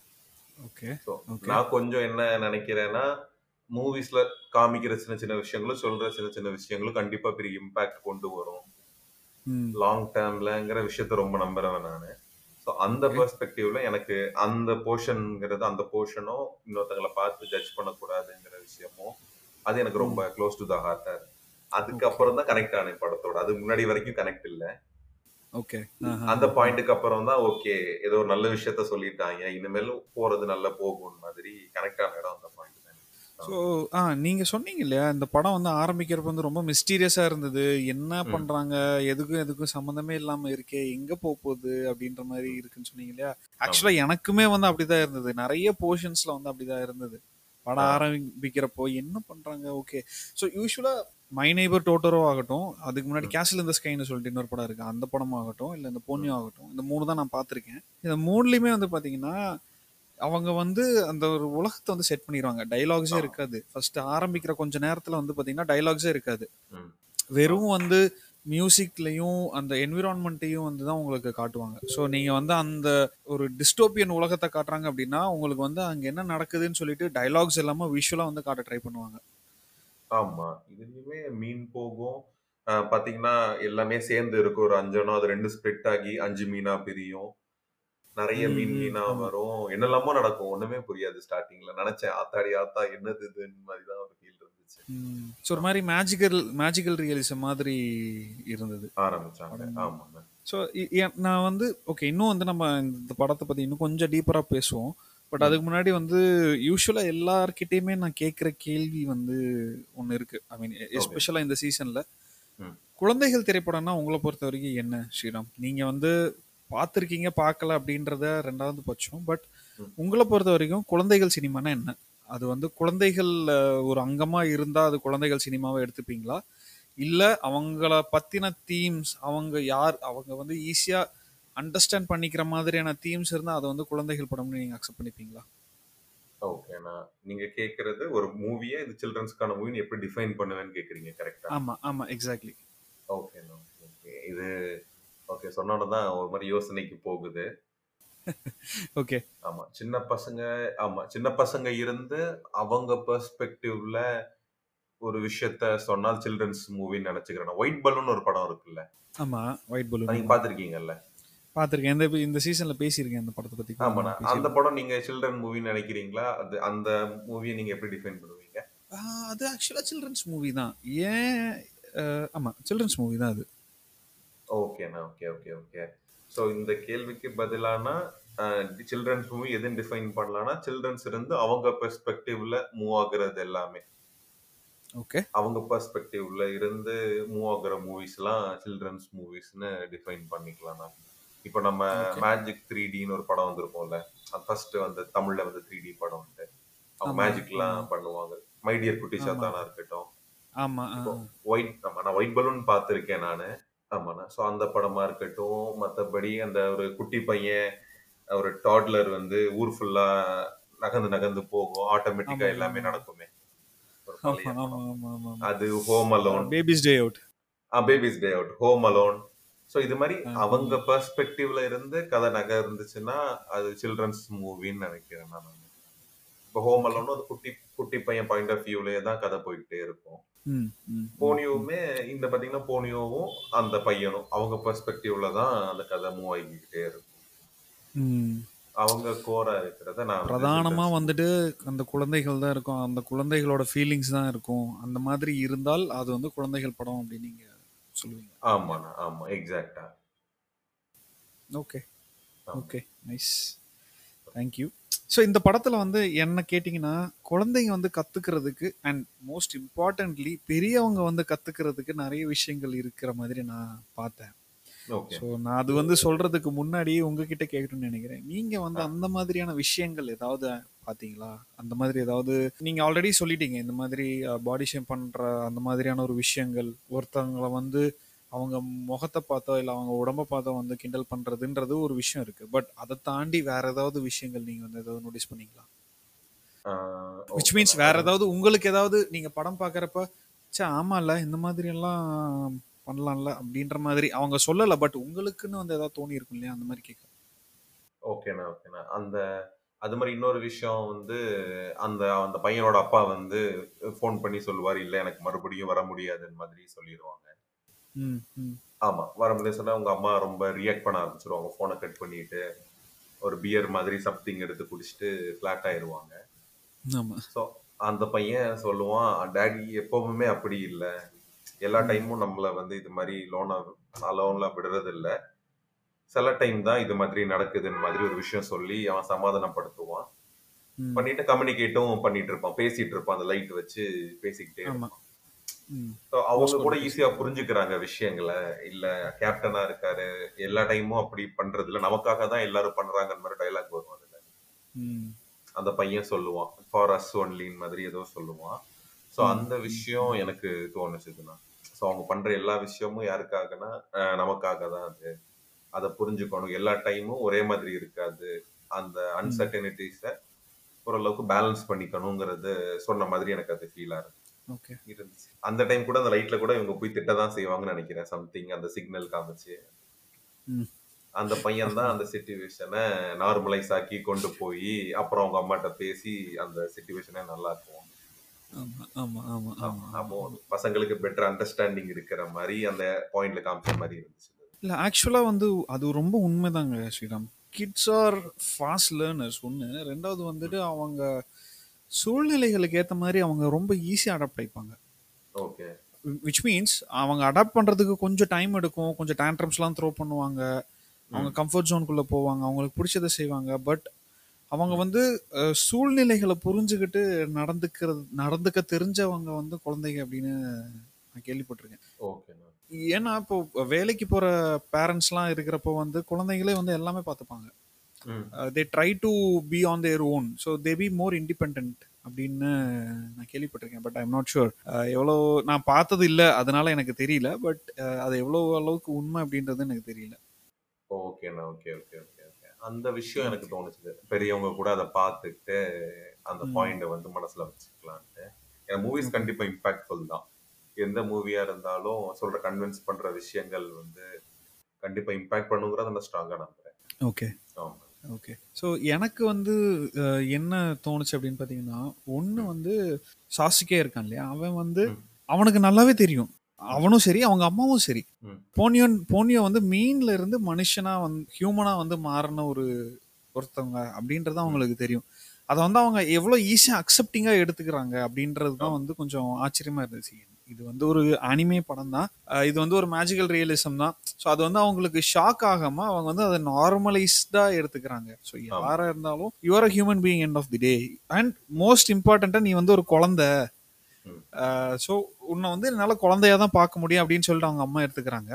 ஓகே ஸோ Okay. நான் கொஞ்சம் என்ன நினைக்கிறேன்னா மூவிஸ்ல காமிக்கிற சின்ன சின்ன விஷயங்களும் சொல்ற சின்ன சின்ன விஷயங்களும் கண்டிப்பா பெரிய இம்பாக்ட் கொண்டு வரும் ம் லாங் டேர்ம்லங்கிற விஷயத்த ரொம்ப நம்புறேன் நான் ஸோ அந்த Okay. பெர்ஸ்பெக்டிவ்ல எனக்கு அந்த போர்ஷன்ங்கிறது அந்த போர்ஷனும் இன்னொருத்தங்களை பார்த்து ஜட்ஜ் பண்ணக்கூடாதுங்கிற விஷயமும் அது எனக்கு ரொம்ப க்ளோஸ் டு த ஹார்ட்டா இருக்கு அதுக்கப்புறம் தான் கனெக்ட் ஆனேன் படத்தோட அது முன்னாடி வரைக்கும் கனெக்ட் இல்ல ஓகே அந்த பாயிண்ட்டுக்கு அப்புறம் தான் ஓகே ஏதோ ஒரு நல்ல விஷயத்த சொல்லிட்டாங்க இனிமேல் போறது நல்லா போகும் மாதிரி கனெக்ட் ஆன இடம் அந்த பாயிண்ட் தான் ஸோ ஆ நீங்க சொன்னீங்க இல்லையா இந்த படம் வந்து ஆரம்பிக்கிறப்ப வந்து ரொம்ப மிஸ்டீரியஸா இருந்தது என்ன ம். பண்றாங்க எதுக்கும் எதுக்கும் சம்மந்தமே இல்லாம இருக்கே எங்க போக போகுது அப்படின்ற மாதிரி இருக்குன்னு சொன்னீங்க இல்லையா ஆக்சுவலா எனக்குமே வந்து அப்படிதான் இருந்தது நிறைய போர்ஷன்ஸ்ல வந்து அப்படிதான் இருந்தது படம் ஆ. ஆரம்பிக்கிறப்போ என்ன பண்றாங்க okay so usually my neighbour Totoro ஆகட்டும் அதுக்கு முன்னாடி ம். கேசல் இந்த ஸ்கைன்னு சொல்லிட்டு இன்னொரு படம் இருக்கு அந்த படமும் ஆகட்டும் இல்ல இந்த போனியோ ஆகட்டும் இந்த மூணு தான் நான் பார்த்திருக்கேன் இந்த மூணுலயுமே வந்து பாத்தீங்கன்னா அவங்க வந்து அந்த ஒரு உலகத்தை வந்து செட் பண்ணிடுவாங்க டைலாக்ஸே ஆமா. இருக்காது ஃபர்ஸ்ட் ஆரம்பிக்கிற கொஞ்ச நேரத்துல வந்து பாத்தீங்கன்னா டைலாக்ஸே இருக்காது ம். வெறும் வந்து மியூசிக்லையும் அந்த என்விரான்மெண்ட்டையும் வந்து தான் உங்களுக்கு காட்டுவாங்க ஸோ நீங்க வந்து அந்த ஒரு டிஸ்டோப்பியன் உலகத்தை காட்டுறாங்க அப்படின்னா உங்களுக்கு வந்து அங்க என்ன நடக்குதுன்னு சொல்லிட்டு டைலாக்ஸ் இல்லாம விஷுவலா வந்து காட்ட ட்ரை பண்ணுவாங்க ஆமா இதுலயுமே மீன் போகும் அஹ் பாத்தீங்கன்னா எல்லாமே சேர்ந்து இருக்கும் ஒரு அஞ்சனோ அது ரெண்டு ஸ்ப்ளிட் ஆகி அஞ்சு மீனா பிரியும் நிறைய ம், மீன் ம், மீனா ஆமா. வரும் என்னெல்லாமோ நடக்கும் ஒண்ணுமே புரியாது ஸ்டார்டிங்ல நினைச்சேன் ஆத்தாடி ஆத்தா என்னது இதுன்னு மாதிரிதான் ஒரு ஃபீல் இருந்துச்சு ஸோ ஒரு மாதிரி மேஜிக்கல் மேஜிக்கல் ரியலிசம் மாதிரி இருந்தது ஆரம்பிச்சாங்க ஆமாங்க ஸோ நான் வந்து ஓகே இன்னும் வந்து நம்ம இந்த படத்தை பற்றி இன்னும் கொஞ்சம் டீப்பராக பேசுவோம் பட் அதுக்கு முன்னாடி வந்து யூஸ்வலாக எல்லார்கிட்டயுமே நான் கேட்குற கேள்வி வந்து ஒன்று இருக்கு ஐ மீன் எஸ்பெஷலாக இந்த சீசனில் ம். குழந்தைகள் திரைப்படம்னா உங்களை பொறுத்த வரைக்கும் என்ன ஸ்ரீராம் நீங்கள் வந்து பார்த்துருக்கீங்க பார்க்கல அப்படின்றத ரெண்டாவது பட்சம் பட் ம். உங்களை பொறுத்த வரைக்கும் குழந்தைகள் சினிமானா என்ன அது வந்து குழந்தைகள் அஹ், ஒரு அங்கமாக இருந்தால் அது குழந்தைகள் சினிமாவை எடுத்துப்பீங்களா இல்லை அவங்கள பற்றின தீம்ஸ் அவங்க யார் அவங்க வந்து ஈஸியாக அண்டர்ஸ்டாண்ட் பண்ணிக்கிற மாதிரியான தீம்ஸ் இருந்தால் அதை வந்து குழந்தைகள் படம்னு நீங்கள் அக்செப்ட் பண்ணிப்பீங்களா ஓகே நான் நீங்க கேக்குறது ஒரு மூவியை இது சில்ட்ரன்ஸ்க்கான மூவின்னு எப்படி டிஃபைன் பண்ணுவேன்னு கேக்குறீங்க கரெக்டா ஆமாம் ஆமாம் எக்ஸாக்ட்லி ஓகே ஓகே இது ஓகே சொன்னோட தான் ஒரு மாதிரி யோசனைக்கு போகுது ஓகே ஆமா சின்ன பசங்க ஆமா சின்ன பசங்க இருந்து அவங்க பெர்ஸ்பெக்டிவ்ல ஒரு விஷயத்த சொன்னால் சில்ட்ரன்ஸ் மூவின்னு நினைச்சுக்கிறேன் ஒயிட் பலூன் ஒரு படம் இருக்குல்ல ஆமாம் ஒயிட் பலூன் நீங்க பாத்திருக்கீங்கல்ல பார்த்துருக்கேன் இந்த இந்த சீசனில் பேசியிருக்கேன் அந்த படத்தை பற்றி ஆமாண்ணா அந்த படம் நீங்க சில்ட்ரன் மூவின்னு நினைக்கிறீங்களா அது அந்த மூவியை நீங்க எப்படி டிஃபைன் பண்ணுவீங்க அது ஆக்சுவலாக சில்ட்ரன்ஸ் மூவி தான் ஏன் அஹ், ஆமா சில்ட்ரன்ஸ் மூவி தான் அது ஓகேண்ணா ஓகே ஓகே ஓகே ஸோ இந்த கேள்விக்கு பதிலானா சில்ட்ரன்ஸ் மூவி எதுன்னு டிஃபைன் பண்ணலாம்னா சில்ட்ரன்ஸ் இருந்து அவங்க பெர்ஸ்பெக்டிவ்ல மூவ் ஆகுறது எல்லாமே ஓகே அவங்க பெர்ஸ்பெக்டிவ்ல இருந்து மூவ் ஆகுற மூவிஸ்லாம் சில்ட்ரன்ஸ் மூவிஸ்னு டிஃபைன் பண்ணிக்கலாம் நான் இப்போ நம்ம Okay. மேஜிக் த்ரீ டின்னு ஒரு படம் வந்திருக்கோம்ல ஃபர்ஸ்ட் வந்து தமிழ்ல வந்து த்ரீ டி படம் வந்து அவங்க ஆமா, மேஜிக்லாம் ஆமா. பண்ணுவாங்க மைடியர் குட்டி ஆமா. சாத்தானா இருக்கட்டும் ஆமா ஆ, இப்போ ஒயிட் ஆமா நான் ஒயிட் பலூன் பார்த்துருக்கேன் நானு ஆமாண்ணா ஸோ அந்த படமா இருக்கட்டும் மற்றபடி அந்த ஒரு குட்டி பையன் ஒரு டாட்லர் வந்து ஊர் ஃபுல்லா நகர்ந்து நகர்ந்து போகும் ஆட்டோமேட்டிக்கா ஆமா, எல்லாமே ஆமா. நடக்குமே ஒரு ஒரு பழைய ஆமா படம் ஆமா ஆமா ஆமா அது home alone baby's day out baby's day out home alone so இது மாதிரி ஆ, அவங்க பெர்ஸ்பெக்டிவ்ல இருந்து கதை நகை இருந்துச்சுன்னா அது சில்ட்ரன்ஸ் மூவின்னு நினைக்கிறேன் நான் இப்போ ஹோம் அலோன் அது குட்டி குட்டி பையன் பாயிண்ட் ஆஃப் வியூலயே தான் கதை போய்கிட்டே இருக்கும் ம் ம் போனியோவுமே இந்த பாத்தீங்கன்னா போனியோவும் அந்த பையனும் அவங்க பெர்ஸ்பெக்டிவ்ல தான் அந்த கதை மூவ் ஆகிக்கிட்டே இருக்கும் ம் அவங்க கோரா இருக்கிறத நான் வந்து பிரதானமா children's வந்துட்டு அந்த குழந்தைகள் தான் இருக்கும் அந்த குழந்தைகளோட ஃபீலிங்ஸ் தான் இருக்கும் அந்த மாதிரி இருந்தால் அது வந்து குழந்தைகள் படம் அப்படின்னு நீங்க சொல்லுவீங்க ஆமாண்ணா ஆமா எக்ஸாக்டா ஓகே ஆமா. ஓகே நைஸ் தேங்க்யூ ஸோ இந்த படத்தில் வந்து என்ன கேட்டிங்கன்னா குழந்தைங்க வந்து கற்றுக்கிறதுக்கு அண்ட் மோஸ்ட் இம்பார்ட்டன்ட்லி பெரியவங்க வந்து கற்றுக்கிறதுக்கு நிறைய விஷயங்கள் இருக்கிற மாதிரி நான் பார்த்தேன் ஓகே ஸோ நான் அது வந்து சொல்கிறதுக்கு முன்னாடி உங்ககிட்ட கேட்கணும்னு நினைக்கிறேன் நீங்கள் வந்து அந்த மாதிரியான விஷயங்கள் ஏதாவது பார்த்தீங்களா அந்த மாதிரி ஏதாவது நீங்கள் ஆல்ரெடி சொல்லிட்டீங்க இந்த மாதிரி பாடி ஷேம் பண்ணுற அந்த மாதிரியான ஒரு விஷயங்கள் ஒருத்தவங்களை வந்து அவங்க முகத்தை பார்த்தோ இல்லை அவங்க உடம்ப பார்த்தோ வந்து கிண்டல் பண்ணுறதுன்றது ஒரு விஷயம் இருக்குது பட் அதை தாண்டி வேற ஏதாவது விஷயங்கள் நீங்கள் வந்து ஏதாவது நோட்டீஸ் பண்ணீங்களா விச் மீன்ஸ் வேற ஏதாவது உங்களுக்கு ஏதாவது நீங்கள் படம் பார்க்குறப்ப சே ஆமாம்ல இந்த மாதிரி எல்லாம் பண்ணலாம்ல அப்படின்ற மாதிரி அவங்க சொல்லலை பட் உங்களுக்குன்னு வந்து ஏதாவது தோணி இருக்கும் இல்லையா அந்த மாதிரி கேட்க ஓகேண்ணா ஓகேண்ணா அந்த அது மாதிரி இன்னொரு விஷயம் வந்து அந்த அந்த பையனோட அப்பா வந்து ஃபோன் பண்ணி சொல்லுவார் இல்லை எனக்கு மறுபடியும் வர முடியாதுன்னு மாதிரி சொல்லிடுவாங்க ம் ம் ஆமா வர முடியாது சொன்னா உங்க அம்மா ரொம்ப ரியாக்ட் பண்ண ஆரம்பிச்சிருவாங்க ஃபோனை கட் பண்ணிட்டு ஒரு பியர் மாதிரி சம்திங் எடுத்து குடிச்சிட்டு ஃபிளாட் ஆயிருவாங்க ஆமாம் ஸோ அந்த பையன் சொல்லுவான் டேடி எப்பவுமே அப்படி இல்லை எல்லா டைமும் நம்மள வந்து இது மாதிரி லோனா லோன்ல விடுறது இல்ல சில டைம் தான் இது மாதிரி நடக்குதுன்னு மாதிரி ஒரு விஷயம் சொல்லி அவன் சமாதானப்படுத்துவான் ம் பண்ணிட்டு கம்யூனிகேட்டும் பண்ணிட்டு இருப்பான் பேசிட்டு இருப்பான் அந்த லைட் வச்சு பேசிக்கிட்டே ஆமா. இருப்பான் ம் So, அவங்க Close கூட பண்ணி ஈஸியா புரிஞ்சுக்கிறாங்க விஷயங்களை இல்ல கேப்டனா இருக்காரு எல்லா டைமும் அப்படி பண்றது இல்ல நமக்காக தான் எல்லாரும் பண்றாங்கன்னு மாதிரி டைலாக் வரும் அதுல ம் அந்த பையன் சொல்லுவான் ஃபார் அஸ் ஒன்லின் மாதிரி ஏதோ சொல்லுவான் ஸோ ம். அந்த விஷயம் எனக்கு தோணுச்சுதுண்ணா ஸோ அவங்க பண்ற எல்லா விஷயமும் யாருக்காகனா அஹ், நமக்காக தான் அது அதை புரிஞ்சுக்கணும் எல்லா டைமும் ஒரே மாதிரி இருக்காது அந்த அன்சர்டனிட்டிஸை ஓரளவுக்கு பேலன்ஸ் பண்ணிக்கணுங்கிறது சொன்ன மாதிரி எனக்கு அது ஃபீல் ஆகுது ஓகே இருந்துச்சு அந்த டைம் கூட அந்த லைட்ல கூட இவங்க போய் திட்ட தான் செய்வாங்கன்னு நினைக்கிறேன் சம்திங் அந்த சிக்னல் காமிச்சு ம் அந்த பையன் தான் அந்த சுச்சுவேஷனை நார்மலைஸ் ஆக்கி கொண்டு போய் அப்புறம் அவங்க அம்மாட்ட பேசி அந்த சுச்சுவேஷனை நல்லா இருக்கும் ஆமா ஆமா ஆமா ஆமா அப்போ பசங்களுக்கு பெட்டர் அண்டர்ஸ்டாண்டிங் இருக்கிற மாதிரி அந்த பாயிண்ட்ல காமிச்ச மாதிரி இருந்துச்சு இல்ல ஆக்சுவலா வந்து அது ரொம்ப உண்மைதாங்க Sriram kids are fast learners ஒன்று ரெண்டாவது வந்துட்டு அவங்க சூழ்நிலைகளுக்கு ஏற்ற மாதிரி அவங்க ரொம்ப ஈஸியாக அடாப்ட் ஆயிப்பாங்க ஓகே விச் மீன்ஸ் அவங்க அடாப்ட் பண்ணுறதுக்கு கொஞ்சம் டைம் எடுக்கும் கொஞ்சம் டேண்ட்ரம்ஸ்லாம் த்ரோ பண்ணுவாங்க அவங்க கம்ஃபர்ட் ஜோனுக்குள்ளே போவாங்க அவங்களுக்கு பிடிச்சதை செய்வாங்க பட் அவங்க வந்து அஹ், சூழ்நிலைகளை புரிஞ்சுக்கிட்டு நடந்துக்கிறது நடந்துக்க தெரிஞ்சவங்க வந்து குழந்தைங்க அப்படின்னு நான் கேள்விப்பட்டிருக்கேன் ஓகேண்ணா ஏன்னா இப்போ வேலைக்கு போகிற பேரண்ட்ஸ்லாம் இருக்கிறப்போ வந்து குழந்தைங்களே வந்து எல்லாமே பார்த்துப்பாங்க hmm they try to be on their own so they be more independent அப்படின்னு நான் கேள்விப்பட்டிருக்கேன் பட் ஐம் நாட் ஷுர் எவ்வளோ நான் பார்த்தது இல்லை அதனால எனக்கு தெரியல பட் அது எவ்வளோ அளவுக்கு உண்மை அப்படின்றது எனக்கு தெரியல ஓகேண்ணா ஓகே ஓகே ஓகே ஓகே அந்த விஷயம் எனக்கு தோணுச்சு பெரியவங்க கூட அதை பார்த்துட்டு அந்த ம். பாயிண்ட வந்து மனசுல வச்சுக்கலான்ட்டு ஏன்னா மூவிஸ் கண்டிப்பா இம்பாக்ட்ஃபுல் தான் எந்த மூவியா இருந்தாலும் சொல்ற கன்வின்ஸ் பண்ற விஷயங்கள் வந்து கண்டிப்பா இம்பாக்ட் பண்ணுங்கிறத நான் ஸ்ட்ராங்கா நம்புறேன் ஓகே ஆமா ஓகே ஸோ எனக்கு வந்து அஹ், என்ன தோணுச்சு அப்படின்னு பார்த்தீங்கன்னா ஒன்று வந்து சாசிக்கே இருக்கான் இல்லையா அவன் வந்து ம். அவனுக்கு நல்லாவே தெரியும் அவனும் சரி அவங்க அம்மாவும் சரி ம். போனியோன் போனியோ வந்து மீன்ல இருந்து மனுஷனா வந்து ஹியூமனா வந்து மாறின ஒரு ஒருத்தவங்க அப்படின்றது அவங்களுக்கு தெரியும் அதை வந்து அவங்க எவ்வளோ ஈஸியாக அக்செப்டிங்காக எடுத்துக்கிறாங்க அப்படின்றது தான் வந்து கொஞ்சம் ஆச்சரியமா இருந்துச்சு இது வந்து ஒரு அனிமே படம் தான் அஹ் இது வந்து ஒரு மேஜிக்கல் ரியலிசம் தான் ஸோ அது வந்து அவங்களுக்கு ஷாக் ஆகாம அவங்க வந்து அதை நார்மலைஸ்டா எடுத்துக்கிறாங்க ஸோ யாரா இருந்தாலும் you're a human being end of the day and most இம்பார்ட்டண்டா நீ வந்து ஒரு குழந்தை ம். ஸோ உன்னை வந்து என்னால் குழந்தையா தான் பார்க்க முடியும் அப்படின்னு சொல்லிட்டு அவங்க அம்மா எடுத்துக்கிறாங்க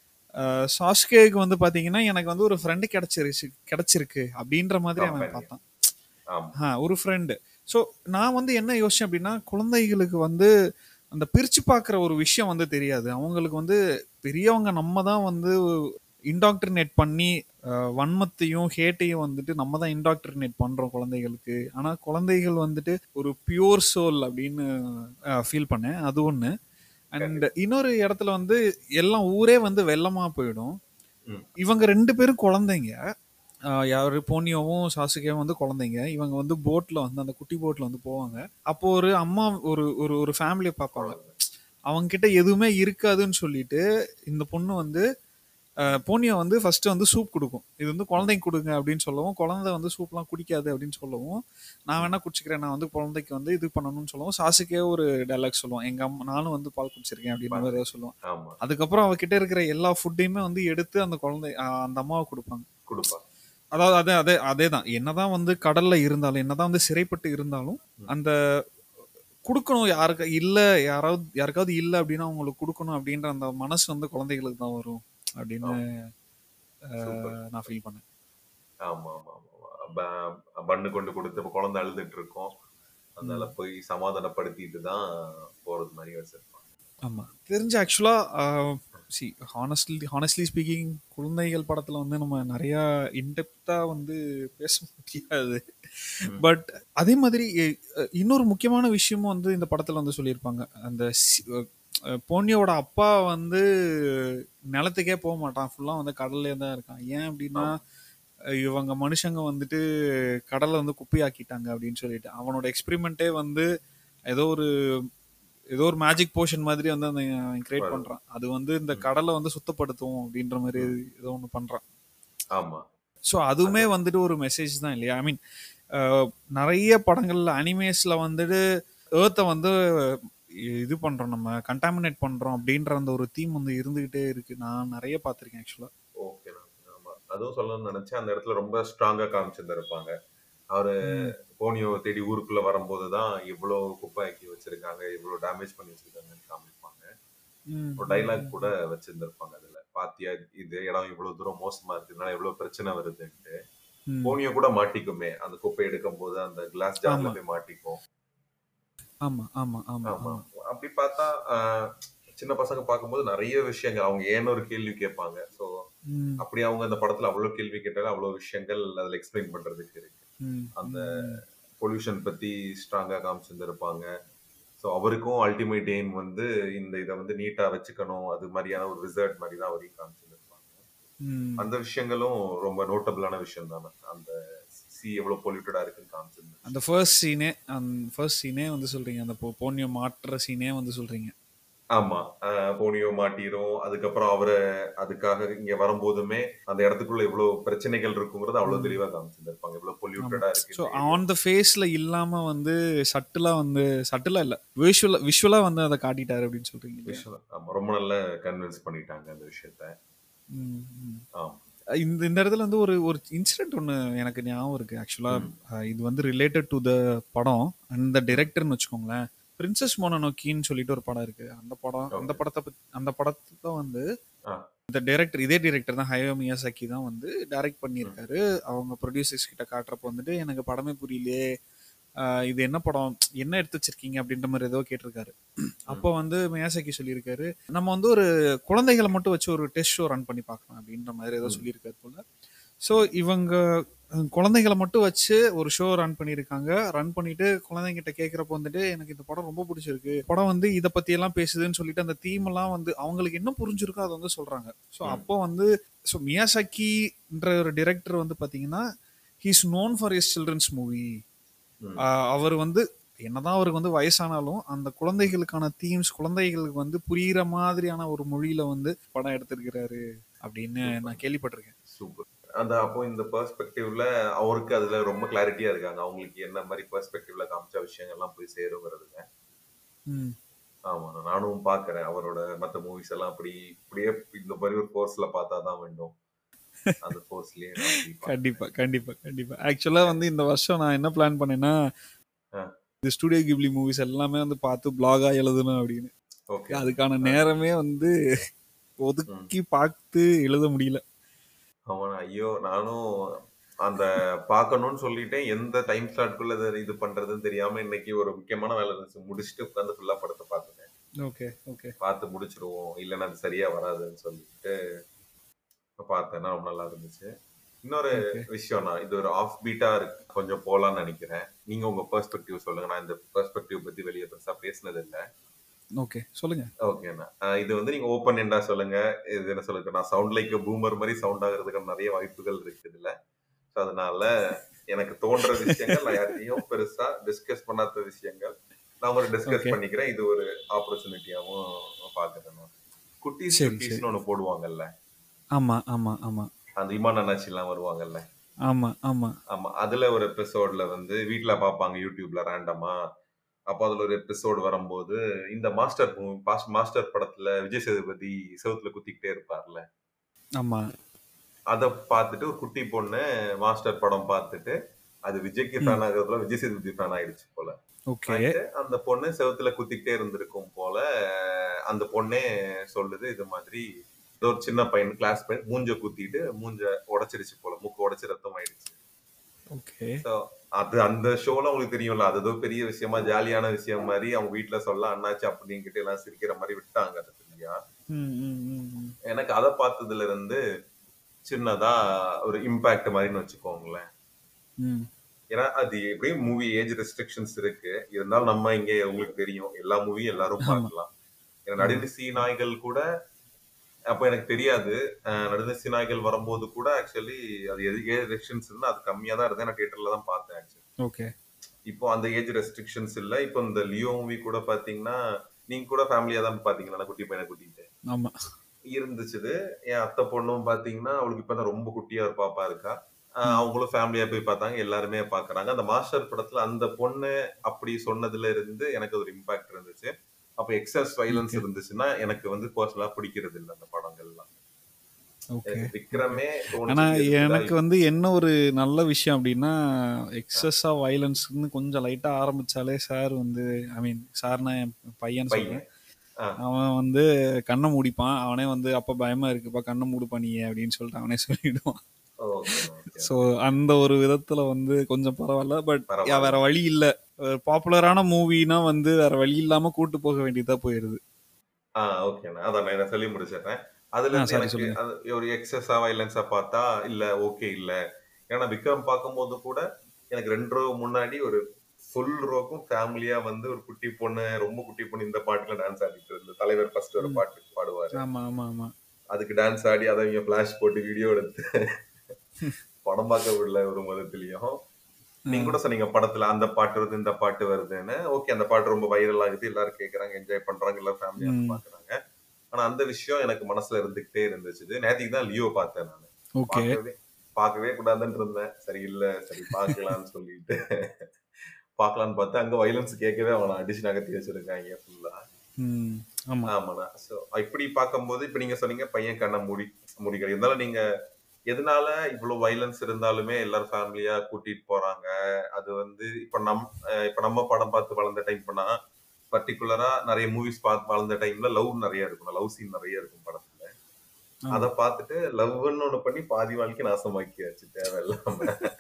சாஸ்கேக்கு வந்து பாத்தீங்கன்னா எனக்கு வந்து ஒரு ஃப்ரெண்டு கிடைச்சிருச்சு கிடைச்சிருக்கு அப்படின்ற மாதிரி அவன் Companion. பார்த்தான் ஆமா ஆ ஒரு ஃப்ரெண்டு ஸோ நான் வந்து என்ன யோசிச்சேன் அப்படின்னா குழந்தைகளுக்கு வந்து அந்த பிரிச்சு பார்க்குற ஒரு விஷயம் வந்து தெரியாது அவங்களுக்கு வந்து பெரியவங்க நம்ம தான் வந்து இன்டாக்ட்ரினேட் பண்ணி அஹ், வன்மத்தையும் ஹேட்டையும் வந்துட்டு நம்ம தான் இன்டாக்ட்ரினேட் பண்றோம் குழந்தைகளுக்கு ஆனா குழந்தைகள் வந்துட்டு ஒரு பியூர் சோல் அப்படின்னு ஃபீல் பண்ணேன் அது ஒண்ணு அண்ட் இன்னொரு இடத்துல வந்து எல்லாம் ஊரே வந்து வெள்ளமா போயிடும் ம். இவங்க ரெண்டு பேரும் குழந்தைங்க ஆஹ் யாரு போனியோவும் சாசுகேவும் வந்து குழந்தைங்க இவங்க வந்து போட்ல வந்து அந்த குட்டி போட்ல வந்து போவாங்க அப்போ ஒரு அம்மா ஒரு ஒரு ஒரு ஃபேமிலியை பார்ப்பாங்க அவங்க கிட்ட எதுவுமே இருக்காதுன்னு சொல்லிட்டு இந்த பொண்ணு வந்து அஹ், போனியோ வந்து ஃபர்ஸ்ட் வந்து சூப் கொடுக்கும் இது வந்து குழந்தைக்கு கொடுங்க அப்படின்னு சொல்லவும் குழந்தை வந்து சூப்லாம் குடிக்காது அப்படின்னு சொல்லவும் நான் வேணா குடிச்சிக்கிறேன் நான் வந்து குழந்தைக்கு வந்து இது பண்ணணும்னு சொல்லவும் சாசுக்கே ஒரு டைலாக் சொல்லுவான் எங்க அம்மா நானும் வந்து பால் குடிச்சிருக்கேன் அப்படின்னு மாதிரி ஏதாவது சொல்லுவான் ஆமா அதுக்கப்புறம் அவகிட்ட இருக்கிற எல்லா ஃபுட்டையுமே வந்து எடுத்து அந்த குழந்தை அஹ், அந்த அம்மாவை கொடுப்பாங்க கொடுப்பா அதாவது அதே அதே அதே தான் என்னதான் வந்து கடல்ல இருந்தாலும் என்னதான் வந்து சிறைப்பட்டு இருந்தாலும் அந்த கொடுக்கணும் யாருக்கு இல்ல யாராவது யாருக்காவது இல்ல அப்படின்னா அவங்களுக்கு கொடுக்கணும் அப்படின்ற அந்த மனசு வந்து குழந்தைகளுக்கு தான் வரும் அப்படின்னு சூப்பர் அஹ், நான் ஃபீல் பண்ணேன் ஆமா ஆமா ஆமா ப- பண்ணு கொண்டு கொடுத்து இப்ப குழந்தை அழுதுட்டு இருக்கோம் அதனால போய் சமாதானப்படுத்திட்டு தான் போறது மாதிரி வச்சிருப்பாங்க ஆமா தெரிஞ்ச ஆக்சுவலா சி ஹானஸ்ட்லி ஹானஸ்ட்லி ஸ்பீக்கிங் குழந்தைகள் படத்துல வந்து நம்ம நிறைய இன்டெப்தா வந்து பேச முடியாது பட் அதே மாதிரி அஹ், இன்னொரு முக்கியமான விஷயமும் வந்து இந்த படத்துல வந்து சொல்லியிருப்பாங்க அந்த சி- அஹ், போனியோட அப்பா வந்து நிலத்துக்கே போக மாட்டான் ஃபுல்லா வந்து கடல்லே தான் இருக்கான் ஏன் அப்படின்னா அஹ், இவங்க மனுஷங்க வந்துட்டு கடலை வந்து குப்பையாக்கிட்டாங்க அப்படின்னு சொல்லிட்டு அவனோட எக்ஸ்பெரிமெண்ட்டே வந்து ஏதோ ஒரு ஏதோ ஒரு மேஜிக் போர்ஷன் மாதிரி வந்து அந்த கிரியேட் பண்றான் அது வந்து இந்த கடலை வந்து சுத்தப்படுத்தும் அப்படின்ற மாதிரி ஏதோ ஒன்று பண்றான் ஆமா ஸோ அதுவுமே வந்துட்டு ஒரு மெசேஜ் தான் இல்லையா ஐ மீன் நிறைய படங்கள்ல அனிமேஸ்ல வந்துட்டு ஏர்த்தை வந்து இது பண்றோம் நம்ம கண்டாமினேட் பண்றோம் அப்படின்ற அந்த ஒரு தீம் வந்து இருந்துகிட்டே இருக்கு நான் நிறைய பார்த்திருக்கேன் ஆக்சுவலா ஓகே ஆமா அதுவும் சொல்லணும்னு நினைச்சேன் அந்த இடத்துல ரொம்ப ஸ்ட்ராங்கா காமிச்சிருந்திருப்பாங்க அவரு போனியோ தேடி ஊருக்குள்ள வரும்போது தான் இவ்வளவு குப்பாக்கி வச்சிருக்காங்க இவ்வளவு டேமேஜ் பண்ணி வச்சிருக்காங்கன்னு காமிப்பாங்க ஒரு டைலாக் கூட வச்சிருந்திருப்பாங்க அதுல பாத்தியா இது இடம் இவ்வளவு தூரம் மோசமா இருக்கு இதனால எவ்வளவு பிரச்சனை வருதுன்ட்டு போனியோ கூட மாட்டிக்குமே அந்த குப்பை எடுக்கும் போது அந்த கிளாஸ் ஜார்ல ஆமா. போய் மாட்டிக்கும் ஆமா ஆமா ஆமா ஆமா ஆமா அப்படி பார்த்தா ஆஹ், சின்ன பசங்க பார்க்கும்போது நிறைய விஷயங்கள் அவங்க ஏன்னு ஒரு கேள்வி கேட்பாங்க சோ ம், அப்படி அவங்க அந்த படத்துல அவ்வளவு கேள்வி கேட்டாலும் அவ்வளவு விஷயங்கள் அதுல எக்ஸ்பிளைன் பண்றதுக்கு இருக்கு ம், அந்த ம். பொல்யூஷன் பத்தி ஸ்ட்ராங்கா காமிச்சிருந்திருப்பாங்க ஸோ அவருக்கும் அல்டிமேட் எய்ம் வந்து இந்த இதை வந்து நீட்டா வச்சுக்கணும் அது மாதிரியான ஒரு ரிசர்ட் மாதிரி தான் அவரையும் காமிச்சிருந்திருப்பாங்க ம். அந்த விஷயங்களும் ரொம்ப நோட்டபிளான விஷயம் தானே அந்த சி எவ்வளவு பொல்யூட்டடா இருக்குன்னு காமிச்சிருந்தேன் அந்த ஃபர்ஸ்ட் சீனே அந்த ஃபர்ஸ்ட் சீனே வந்து சொல்றீங்க அந்த போ- போனியோ மாட்டுற சீனே வந்து சொல்றீங்க ஆமா ஆஹ் போனியோ மாட்டிரும் அதுக்கப்புறம் அவரை அதுக்காக இங்க வரும்போதுமே அந்த இடத்துக்குள்ள இவ்வளவு பிரச்சனைகள் இருக்குங்கிறது அவ்வளவு தெளிவா காமிச்சிருந்திருப்பாங்க இவ்வளவு பொல்யூட்டடா இருக்கு ஸோ இந்த area. ஆன் த ஃபேஸ்ல இல்லாம வந்து சட்டிலா வந்து சட்டிலா இல்ல விஷுவலா விஷுவலா வந்து அதை காட்டிட்டாரு அப்படின்னு சொல்றீங்க இல்லையா? விஷயம் ஆமா ரொம்ப நல்லா கன்வின்ஸ் பண்ணிட்டாங்க அந்த விஷயத்த ம், ம். ஆமா இந்த இந்த இடத்துல வந்து ஒரு ஒரு இன்சிடென்ட் ஒன்று எனக்கு ஞாபகம் இருக்கு ஆக்சுவலா இது வந்து ரிலேட்டட் டு த படம் அந்த டைரக்டர்னு வச்சுக்கோங்களேன் பிரின்சஸ் மோனோனோக்கின்னு சொல்லிட்டு ஒரு படம் இருக்கு அந்த படம் அந்த படத்தை பத்தி அந்த படத்தை வந்து ஆ. இந்த டைரக்டர் இதே டைரக்டர் தான் ஹயோ மியாசாக்கி தான் வந்து டைரக்ட் பண்ணியிருக்காரு அவங்க ப்ரொடியூசர்ஸ் கிட்ட காட்டுறப்ப வந்துட்டு எனக்கு படமே புரியலையே ஆஹ் இது என்ன படம் என்ன எடுத்து வச்சிருக்கீங்க அப்படின்ற மாதிரி ஏதோ கேட்டிருக்காரு அப்போ வந்து மியாசாக்கி சொல்லியிருக்காரு நம்ம வந்து ஒரு குழந்தைகளை மட்டும் வச்சு ஒரு டெஸ்ட் ஷோ ரன் பண்ணி பார்க்கலாம் அப்படின்ற மாதிரி ஏதோ சொல்லியிருக்காரு போல ஸோ இவங்க அஹ், குழந்தைகளை மட்டும் வச்சு ஒரு ஷோ ரன் பண்ணியிருக்காங்க ரன் பண்ணிட்டு குழந்தைங்கிட்ட கேட்குறப்ப வந்துட்டு எனக்கு இந்த படம் ரொம்ப பிடிச்சிருக்கு படம் வந்து இதை பத்தி எல்லாம் பேசுதுன்னு சொல்லிட்டு அந்த தீம் எல்லாம் வந்து அவங்களுக்கு என்ன புரிஞ்சிருக்கோ அதை வந்து சொல்றாங்க ஸோ அப்போ வந்து ஸோ மியாசாக்கின்ற ஒரு டிரெக்டர் வந்து பாத்தீங்கன்னா he's known for is children's movie ம். அவர் வந்து என்னதான் அவருக்கு வந்து வயசானாலும் அந்த குழந்தைகளுக்கான தீம்ஸ் குழந்தைகளுக்கு வந்து புரியுற மாதிரியான ஒரு மொழியில வந்து படம் எடுத்திருக்கிறாரு அப்படின்னு நான் கேள்விப்பட்டிருக்கேன் சூப்பர் அந்த அப்போ இந்த பெர்ஸ்பெக்டிவ்ல அவருக்கு அதுல ரொம்ப கிளாரிட்டியா இருக்காங்க அவங்களுக்கு என்ன மாதிரி பெர்ஸ்பெக்டிவ்ல காமிச்ச விஷயங்கள்லாம் போய் சேருங்கிறதுல ம். ஆமா நானும் பாக்குறேன் அவரோட மத்த மூவிஸ் எல்லாம் அப்படி இப்படியே இந்த மாதிரி ஒரு கோர்ஸ்ல பார்த்தா தான் வேண்டும் அந்த கோர்ஸ்லயே கண்டிப்பா கண்டிப்பா கண்டிப்பா ஆக்சுவலா வந்து இந்த வருஷம் நான் என்ன பிளான் பண்ணேன்னா ஆ. இந்த ஸ்டுடியோ கிப்லி மூவிஸ் எல்லாமே வந்து பார்த்து பிளாகா எழுதணும் அப்படின்னு ஓகே அதுக்கான நேரமே வந்து ஒதுக்கி பார்த்து எழுத முடியல அவன் ஐயோ நானும் அந்த பார்க்கணும்னு சொல்லிட்டேன் எந்த டைம் ஸ்லாட்குள்ள இதை இது பண்றதுன்னு தெரியாம இன்னைக்கு ஒரு முக்கியமான வேலை இருந்துச்சு முடிச்சுட்டு உட்காந்து ஃபுல்லா படத்தை பார்த்துட்டேன் ஓகே ஓகே பார்த்து முடிச்சிருவோம் இல்லைன்னா அது சரியா வராதுன்னு சொல்லிட்டு பார்த்தேன்னா ரொம்ப நல்லா இருந்துச்சு இன்னொரு ஓகே விஷயம்னா இது ஒரு ஆஃப் பீட்டா இருக்கு கொஞ்சம் போலாம்னு நினைக்கிறேன் நீங்க உங்க பெர்ஸ்பெக்டிவ் சொல்லுங்க நான் இந்த பெர்ஸ்பெக்டிவ் பத்தி வெளியே பெருசா பேசினது இல்ல ஓகே சொல்லுங்க ஓகேண்ணா அஹ் இது வந்து நீங்க ஓப்பன் எண்டா சொல்லுங்க இது என்ன சொல்லுங்க நான் சவுண்ட் லைக் பூமர் மாதிரி சவுண்ட் ஆகுறதுக்கு நிறைய வாய்ப்புகள் இருக்குது இல்ல ஸோ அதனால எனக்கு தோன்ற விஷயங்கள் நான் யார்கிட்டயும் பெருசா டிஸ்கஸ் பண்ணாத விஷயங்கள் நான் ஒரு டிஸ்கஸ் ஓகே பண்ணிக்கிறேன் இது ஒரு ஆப்பர்ச்சுனிட்டியாவும் பாக்குறேன் நான். குட்டீஸ் சரி சரி குட்டீஸ்னு ஒண்ணு போடுவாங்கல்ல ஆமா ஆமா ஆமா அந்த இமான் அண்ணாச்சி எல்லாம் வருவாங்கல்ல ஆமா ஆமா ஆமா அதுல ஒரு எபிசோட்ல வந்து வீட்ல பாப்பாங்க யூடியூப்ல ரேண்டமா அப்போ அதுல ஒரு எபிசோடு வரும்போது இந்த மாஸ்டர் மாஸ்டர் படத்துல விஜய் சேதுபதி செவுத்துல குத்திக்கிட்டே இருப்பார்ல ஆமா அதை பார்த்துட்டு ஒரு குட்டி பொண்ணு மாஸ்டர் படம் பார்த்துட்டு அது விஜய்க்கு ம் ஃபேன் ஆகுறதுல விஜய் சேதுபதி ஃபேன் ஆயிடுச்சு போல ஓகே ஆயிட்டு அந்த பொண்ணு செவுத்துல குத்திக்கிட்டே இருந்திருக்கும் போல அந்த பொண்ணே சொல்லுது இது மாதிரி ஏதோ ஒரு சின்ன பையன் கிளாஸ் பையன் மூஞ்ச குத்திட்டு மூஞ்ச உடைச்சிருச்சு போல மூக்கு உடைச்சு ரத்தம் ஆயிடுச்சு ஓகே So, அது அந்த ஷோல உங்களுக்கு தெரியும்ல அது ஏதோ பெரிய விஷயமா ஜாலியான விஷயம் மாதிரி அவங்க வீட்ல சொல்ல அண்ணாச்சு அப்படின்கிட்டு எல்லாம் சிரிக்கிற மாதிரி விட்டாங்க அது சரியா ம் ம் ம் ம் எனக்கு அதை பார்த்ததுல இருந்து சின்னதா ஒரு இம்பாக்ட் மாதிரின்னு வச்சுக்கோங்களேன் ம் ஏன்னா அது எப்படியும் மூவி ஏஜ் ரெஸ்ட்ரிக்ஷன்ஸ் இருக்கு இருந்தாலும் நம்ம இங்க உங்களுக்கு தெரியும் எல்லா மூவியும் எல்லாரும் ஆமா பார்க்கலாம் ஏன்னா ஆமா நடுநிசி நாய்கள் கூட அப்போ எனக்கு தெரியாது அஹ் நடுநிசி நாய்கள் வரும்போது கூட ஆக்சுவலி அது எது ஏஜ் ரெஸ்ட்ரிக்ஷன்ஸ் இருந்தா அது கம்மியா தான் இருந்தது நான் தியேட்டர்ல தான் பார்த்தேன் ஆக்சுவலி ஓகே இப்போ அந்த ஏஜ் ரெஸ்ட்ரிக்ஷன்ஸ் இல்ல இப்போ இந்த லியோ மூவி கூட பாத்தீங்கன்னா நீங்க கூட ஃபேமிலியா தான் பாத்தீங்களா குட்டி பையனை கூட்டிட்டு ஆமா இருந்துச்சு என் அத்தை பொண்ணும் பாத்தீங்கன்னா அவளுக்கு இப்பதான் ரொம்ப குட்டியா ஒரு பாப்பா இருக்கா ஆஹ் ம் அவங்களும் ஃபேமிலியா போய் பார்த்தாங்க எல்லாருமே பாக்குறாங்க அந்த மாஸ்டர் படத்துல அந்த பொண்ணு அப்படி சொன்னதுல இருந்து எனக்கு ஒரு இம்பாக்ட் இருந்துச்சு அப்ப எக்ஸஸ் வைலன்ஸ் ஓகே இருந்துச்சுன்னா எனக்கு வந்து பர்சனலா பிடிக்கிறது இல்லை அந்த படங்கள்லாம் ஓகே எனக்கு விக்ரமே ஆனா தோணுச்சு எதுக்குடா எனக்கு வந்து என்ன ஒரு நல்ல விஷயம் அப்படின்னா எக்ஸஸா வயலன்ஸ்னு கொஞ்சம் லைட்டா ஆரம்பிச்சாலே சார் வந்து ஐ மீன் சார்னா என் பையன் பையன் சொல்றேன் ஆஹ் அவன் வந்து கண்ணை மூடிப்பான் அவனே வந்து அப்ப பயமா இருக்குப்பா கண்ணை மூடுப்பா நீ அப்படின்னு சொல்லிட்டு அவனே சொல்லிடுவான் ஓகே ஓகே ஸோ அந்த ஒரு விதத்துல வந்து கொஞ்சம் பரவாயில்ல பட் வேற பரவாயில்ல வழி இல்ல பாப்புலரான மூவினா வந்து வேற வழி இல்லாம கூட்டு போக வேண்டியதா போயிருது ஆ ஓகேண்ணா அதான் நான் சொல்லி முடிச்சிடுறேன் அதுல ஆ இருந்து சாரி எனக்கு சொல்லுங்க அது ஒரு எக்ஸஸா வைலன்ஸா பார்த்தா இல்ல ஓகே இல்ல ஏன்னா விக்ரம் பார்க்கும்போது கூட எனக்கு ரெண்டு ரோ முன்னாடி ஒரு ஃபுல் ரோக்கும் ஃபேமிலியா வந்து ஒரு குட்டி பொண்ணு ரொம்ப குட்டி பொண்ணு இந்த பாட்டுல டான்ஸ் ஆடிட்டு இருந்த தலைவர் ஃபர்ஸ்ட் ஒரு ம். பாட்டு பாடுவாரு ஆமா ஆமா ஆமா அதுக்கு டான்ஸ் ஆடி அதை இவங்க ஃபிளாஷ் போட்டு வீடியோ எடுத்து படம் பார்க்க விடல ஒரு மதத்துலயும் நீங்க கூட சொன்னீங்க படத்துல அந்த பாட்டு வருது இந்த பாட்டு வருதுன்னு ஓகே அந்த பாட்டு ரொம்ப வைரல் ஆகுது எல்லாரும் கேக்குறாங்க என்ஜாய் பண்றாங்க எல்லாரும் ஃபேமிலியா ம். பாக்குறாங்க ஆனா அந்த விஷயம் எனக்கு மனசுல இருந்துகிட்டே இருந்துச்சு நேத்திக்கு தான் லியோ பார்த்தேன் நான் ஓகே பார்க்கவே பார்க்கவே கூடாதுன்னு இருந்தேன் சரி இல்ல சரி பார்க்கலாம்னு சொல்லிட்டு பார்க்கலாம்னு பார்த்தா அங்க வைலன்ஸ் கேட்கவே அவனை அடிச்சு நகர்த்தி வச்சிருக்காங்க ஃபுல்லா ம் ஆமா ஆமாண்ணா ஸோ இப்படி பார்க்கும்போது இப்ப நீங்க சொன்னீங்க பையன் கண்ணை மூடி மூடிக்கிற இருந்தாலும் நீங்க எதனால இவ்வளவு வைலன்ஸ் இருந்தாலுமே எல்லாரும் ஃபேமிலியா கூட்டிட்டு போறாங்க அது வந்து இப்ப நம் அஹ் இப்ப நம்ம படம் பார்த்து வளர்ந்த டைம் பண்ணா பர்டிகுலரா நிறைய மூவிஸ் பார்த்து வளர்ந்த டைம்ல லவ் நிறைய இருக்கும் லவ் சீன் நிறைய இருக்கும் படத்துல ஆமா அத பார்த்துட்டு லவ்னு ஒண்ணு பண்ணி பாதி வாழ்க்கை நாசமாக்கியாச்சு தேவையில்லாம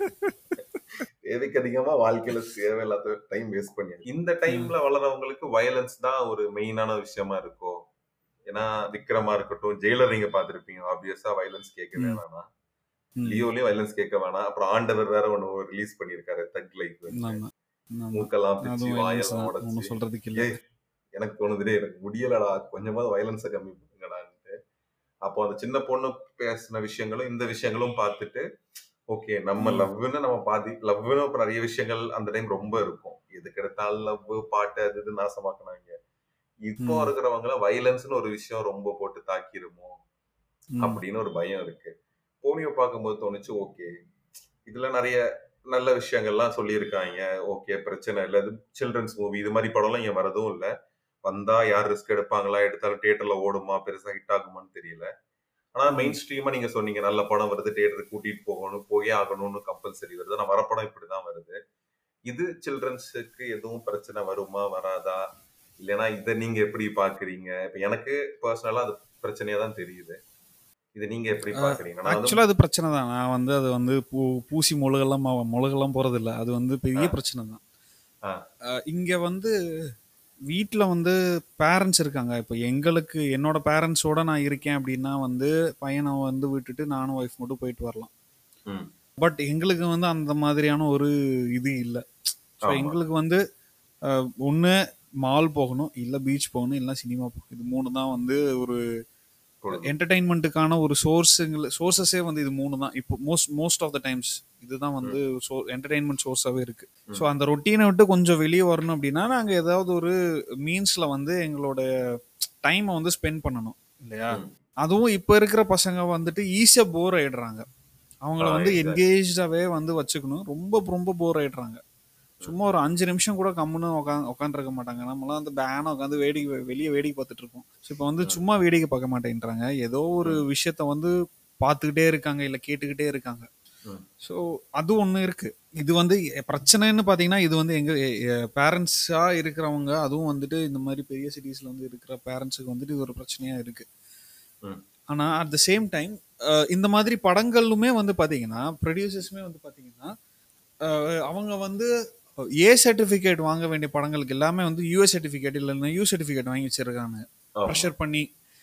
தேவைக்கு அதிகமா வாழ்க்கையில தேவையில்லாத டைம் வேஸ்ட் பண்ணியாச்சு இந்த டைம்ல வளரவங்களுக்கு வயலன்ஸ் தான் ஒரு மெயினான விஷயமா இருக்கும் ஏன்னா விக்ரமா இருக்கட்டும் ஜெயிலர் நீங்க பாத்திருப்பீங்க ஆப்வியஸா வயலன்ஸ் கேட்க ம். வேணாம் ம். லியோலயும் வயலன்ஸ் கேட்க வேணாம் அப்புறம் ஆண்டவர் வேற ஒண்ணு ரிலீஸ் பண்ணிருக்காரு தக் லைஃப் ஆமா ஆமா மூக்கெல்லாம் பிச்சு அதுவும் வயலன்ஸ் வாயெல்லாம் தான் ஒன்றும் உடைச்சு சொல்றதுக்கு இல்ல ஏய் எனக்கு தோணுதுடே எனக்கு முடியலடா கொஞ்சமாவது வயலன்ஸை கம்மி பண்ணுங்கடான்ட்டு அப்போ அந்த சின்ன பொண்ணு பேசின விஷயங்களும் இந்த விஷயங்களும் பார்த்துட்டு ஓகே நம்ம ம். லவ்னு நம்ம பாதி லவ்னு அப்புறம் நிறைய விஷயங்கள் அந்த டைம் ரொம்ப இருக்கும் எதுக்கு எடுத்தாலும் லவ் பாட்டு அது இது நாசமாக்குனாங்க இப்போ ம். இருக்கிறவங்கள வயலன்ஸ்னு ஒரு விஷயம் ரொம்ப போட்டு தாக்கிருமோ ம். அப்படின்னு ஒரு பயம் இருக்கு போனியோ பார்க்கும்போது தோணுச்சு ஓகே இதுல நிறைய நல்ல விஷயங்கள்லாம் சொல்லியிருக்காங்க ஓகே பிரச்சனை இல்லை இது சில்ட்ரன்ஸ் மூவி இது மாதிரி படம்லாம் இங்க வரதும் இல்லை வந்தா யார் ரிஸ்க் எடுப்பாங்களா எடுத்தாலும் தியேட்டர்ல ஓடுமா பெருசா ஹிட் ஆகுமான்னு தெரியல ஆனா ம். மெயின் ஸ்ட்ரீமா நீங்க சொன்னீங்க நல்ல படம் வருது தியேட்டருக்கு கூட்டிட்டு போகணும் போயே ஆகணும்னு கம்பல்சரி வருது ஆனா வரப்படம் இப்படிதான் வருது இது சில்ட்ரன்ஸுக்கு எதுவும் பிரச்சனை வருமா வராதா இல்லைன்னா இதை நீங்க எப்படி பாக்குறீங்க இப்ப எனக்கு பர்சனலா அது பிரச்சனையா தான் தெரியுது இது நீங்க எப்படி பாக்குறீங்க நான் வந்து ஆக்சுவலாக அது பிரச்சனை தான் நான் வந்து அது வந்து பூ பூசி முழுகெல்லாம் மொழுகெல்லாம் போறது இல்ல அது வந்து பெரிய ஆ. பிரச்சனை தான் ஆ. அஹ் இங்க வந்து வீட்டில் வந்து பேரண்ட்ஸ் இருக்காங்க இப்போ எங்களுக்கு என்னோட பேரண்ட்ஸோட நான் இருக்கேன் அப்படின்னா வந்து பையனை வந்து விட்டுட்டு நானும் ஒய்ஃப் மட்டும் போயிட்டு வரலாம் ம். பட் எங்களுக்கு வந்து அந்த மாதிரியான ஒரு இது இல்லை ஸோ ஆமா. எங்களுக்கு வந்து ஒன்று மால் போகணும் இல்லை பீச் போகணும் இல்லை சினிமா போகணும் இது மூணு தான் வந்து ஒரு பொழுது. என்டர்டைன்மெண்ட்டுக்கான ஒரு சோர்ஸுங்கள சோர்சஸே வந்து இது மூணு தான் இப்போ most most of the times இதுதான் வந்து சோ என்டர்டைன்மெண்ட் சோர்ஸாகவே இருக்கு ஸோ அந்த ரொட்டீனை விட்டு கொஞ்சம் வெளியே வரணும் அப்படின்னா நாங்கள் ஏதாவது ஒரு மீன்ஸில் வந்து எங்களோட டைமை வந்து ஸ்பெண்ட் பண்ணணும் இல்லையா ம். அதுவும் இப்போ இருக்கிற பசங்க வந்துட்டு ஈஸியாக போர் ஆயிடுறாங்க அவங்கள ஆ, வந்து exactly. என்கேஜாகவே வந்து வச்சுக்கணும் ரொம்ப ரொம்ப போர் ஆயிடுறாங்க சும்மா ஒரு அஞ்சு நிமிஷம் கூட கம்முன்னு உட்காந்து உட்காந்துருக்க மாட்டாங்க நம்மளாம் வந்து பேனை உட்காந்து வேடிக்கை வெளியே வேடிக்கை பார்த்துட்டு இருக்கோம் ஸோ இப்போ வந்து சும்மா வேடிக்கை பார்க்க மாட்டேன்றாங்க ஏதோ ஒரு விஷயத்த வந்து பார்த்துக்கிட்டே இருக்காங்க இல்லை கேட்டுக்கிட்டே இருக்காங்க ம். ஸோ அது ஒன்று இருக்கு இது வந்து பிரச்சனைன்னு பார்த்தீங்கன்னா இது வந்து எங்க பேரண்ட்ஸாக இருக்கிறவங்க அதுவும் வந்துட்டு இந்த மாதிரி பெரிய சிட்டிஸில் வந்து இருக்கிற பேரண்ட்ஸுக்கு வந்துட்டு இது ஒரு பிரச்சனையாக இருக்கு ம். ஆனால் அட் த சேம் டைம் இந்த மாதிரி படங்களுமே வந்து பார்த்தீங்கன்னா ப்ரொடியூசர்ஸுமே வந்து பார்த்தீங்கன்னா அஹ், அவங்க வந்து ஏ சர்டிஃபிகேட் வாங்க வேண்டிய படங்களுக்கு எல்லாமே வந்து யூஎஸ் சர்டிஃபிகேட் இல்லைன்னா யூ சர்டிஃபிகேட் வாங்கி வச்சிருக்காங்க ஆமா. ப்ரெஷர் பண்ணி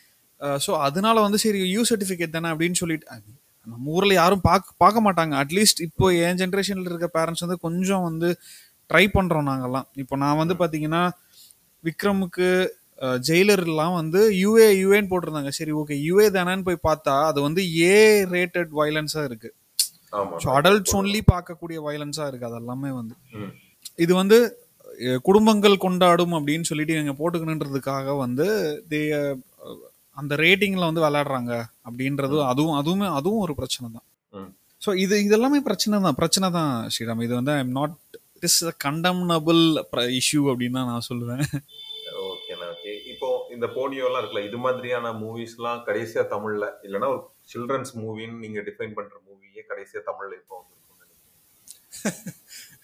ஸோ அதனால வந்து சரி யூ சர்டிஃபிகேட் தானே அப்படின்னு சொல்லிட்டு I mean, நம்ம ஊர்ல யாரும் பார்க்க பார்க்க மாட்டாங்க அட்லீஸ்ட் இப்போ என் ஜென்ரேஷன்ல இருக்க பேரண்ட்ஸ் வந்து கொஞ்சம் வந்து ட்ரை பண்றோம் நாங்கெல்லாம் இப்போ நான் வந்து பாத்தீங்கன்னா விக்ரமுக்கு ஜெயிலர்லாம் வந்து யூஏ யூஏன்னு போட்டிருந்தாங்க சரி ஓகே யூஏ தானேன்னு போய் பார்த்தா அது வந்து ஏ ரேட்டட் வயலன்ஸா இருக்கு ஆமா. ஸோ அடல்ட்ஸ் ஒன்லி பார்க்கக்கூடிய வயலன்ஸா இருக்கு அதெல்லாமே வந்து ம். இது வந்து அஹ், குடும்பங்கள் கொண்டாடும் அப்படின்னு சொல்லிட்டு இவங்க போட்டுக்கணுன்றதுக்காக வந்து they, அஹ், அந்த ரேட்டிங்ல வந்து விளையாடுறாங்க அப்படின்றது அதுவும் அதுவுமே அதுவும் ஒரு பிரச்சனை தான் ம். ஸோ இது இதெல்லாமே பிரச்சனை தான் பிரச்சனை தான் ஸ்ரீராம் இது வந்து I'm not is condemnable issue அப்படின்னு தான் நான் சொல்லுவேன் ஓகேண்ணா ஓகே இப்போ இந்த போனியோ எல்லாம் இருக்குல்ல இது மாதிரியான மூவிஸ்லாம் கடைசியா தமிழ்ல இல்லைன்னா ஒரு சில்ட்ரன்ஸ் மூவின்னு நீங்க டிஃபைன் பண்ற மூவியே கடைசியா தமிழ்ல இப்போ வந்திருக்கும்னு நினைக்கிறேன்.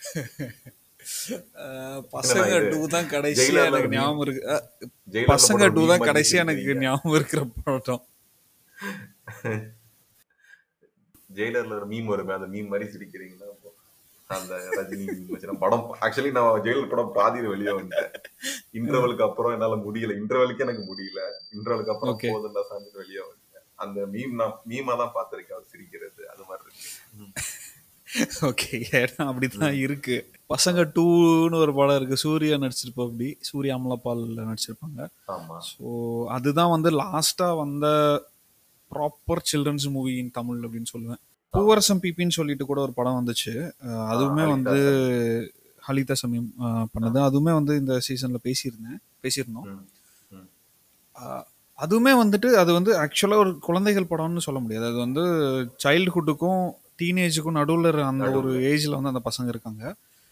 பசங்க இது டூ தான் கடைசியா ஜெயிலர்ல எனக்கு ஒரு ஞாபகம் இருக்கு அஹ், ஜெயிலர்ல பசங்க போட்ட டூ meme தான் மாதிரி கடைசியா எனக்கு சிரிக்கிறீங்க. ஞாபகம் இருக்கிற படம் ஜெயிலர்ல ஒரு மீம் வருமே அந்த மீம் மாதிரி சிரிக்கிறீங்களா அப்போ அந்த ரஜினி meme வச்சு நான் படம் ஆக்சுவலி நான் ஜெயிலர் படம் பாதியில வெளியே வந்துட்டேன் இன்டர்வலுக்கு அப்புறம் என்னால முடியல இன்டர்வலுக்கு எனக்கு முடியல இன்டர்வலுக்கு அப்புறம் Okay. போதுண்டா சாமி வெளியே வந்துட்டேன் அந்த மீம் நான் மீமா தான் பார்த்திருக்கேன் அவர் சிரிக்கிறது அது மாதிரி இருக்கு ஓகே ஏன்னா அப்படிதான் இருக்கு பசங்க டூன்னு ஒரு படம் இருக்கு சூர்யா நடிச்சிருப்போம் அப்படி சூர்யா அமலாபால் நடிச்சிருப்பாங்க ஆமா ஸோ அதுதான் வந்து லாஸ்டா வந்த proper children's movie in Tamil அப்படின்னு சொல்லுவேன் பூவரசம் பிபின்னு சொல்லிட்டு கூட ஒரு படம் வந்துச்சு அஹ் அதுவுமே ஹலிதா வந்து ஹலிதா சமயம் அஹ் பண்ணது அதுவுமே வந்து இந்த சீசன்ல பேசியிருந்தேன் பேசியிருந்தோம் ம், ம். அஹ் அதுவுமே வந்துட்டு அது வந்து ஆக்சுவலாக ஒரு குழந்தைகள் படம்னு சொல்ல முடியாது அது வந்து சைல்டுஹுட்டுக்கும் டீனேஜுக்கும் நடுவில் அந்த ஒரு ஏஜில் வந்து அந்த பசங்க இருக்காங்க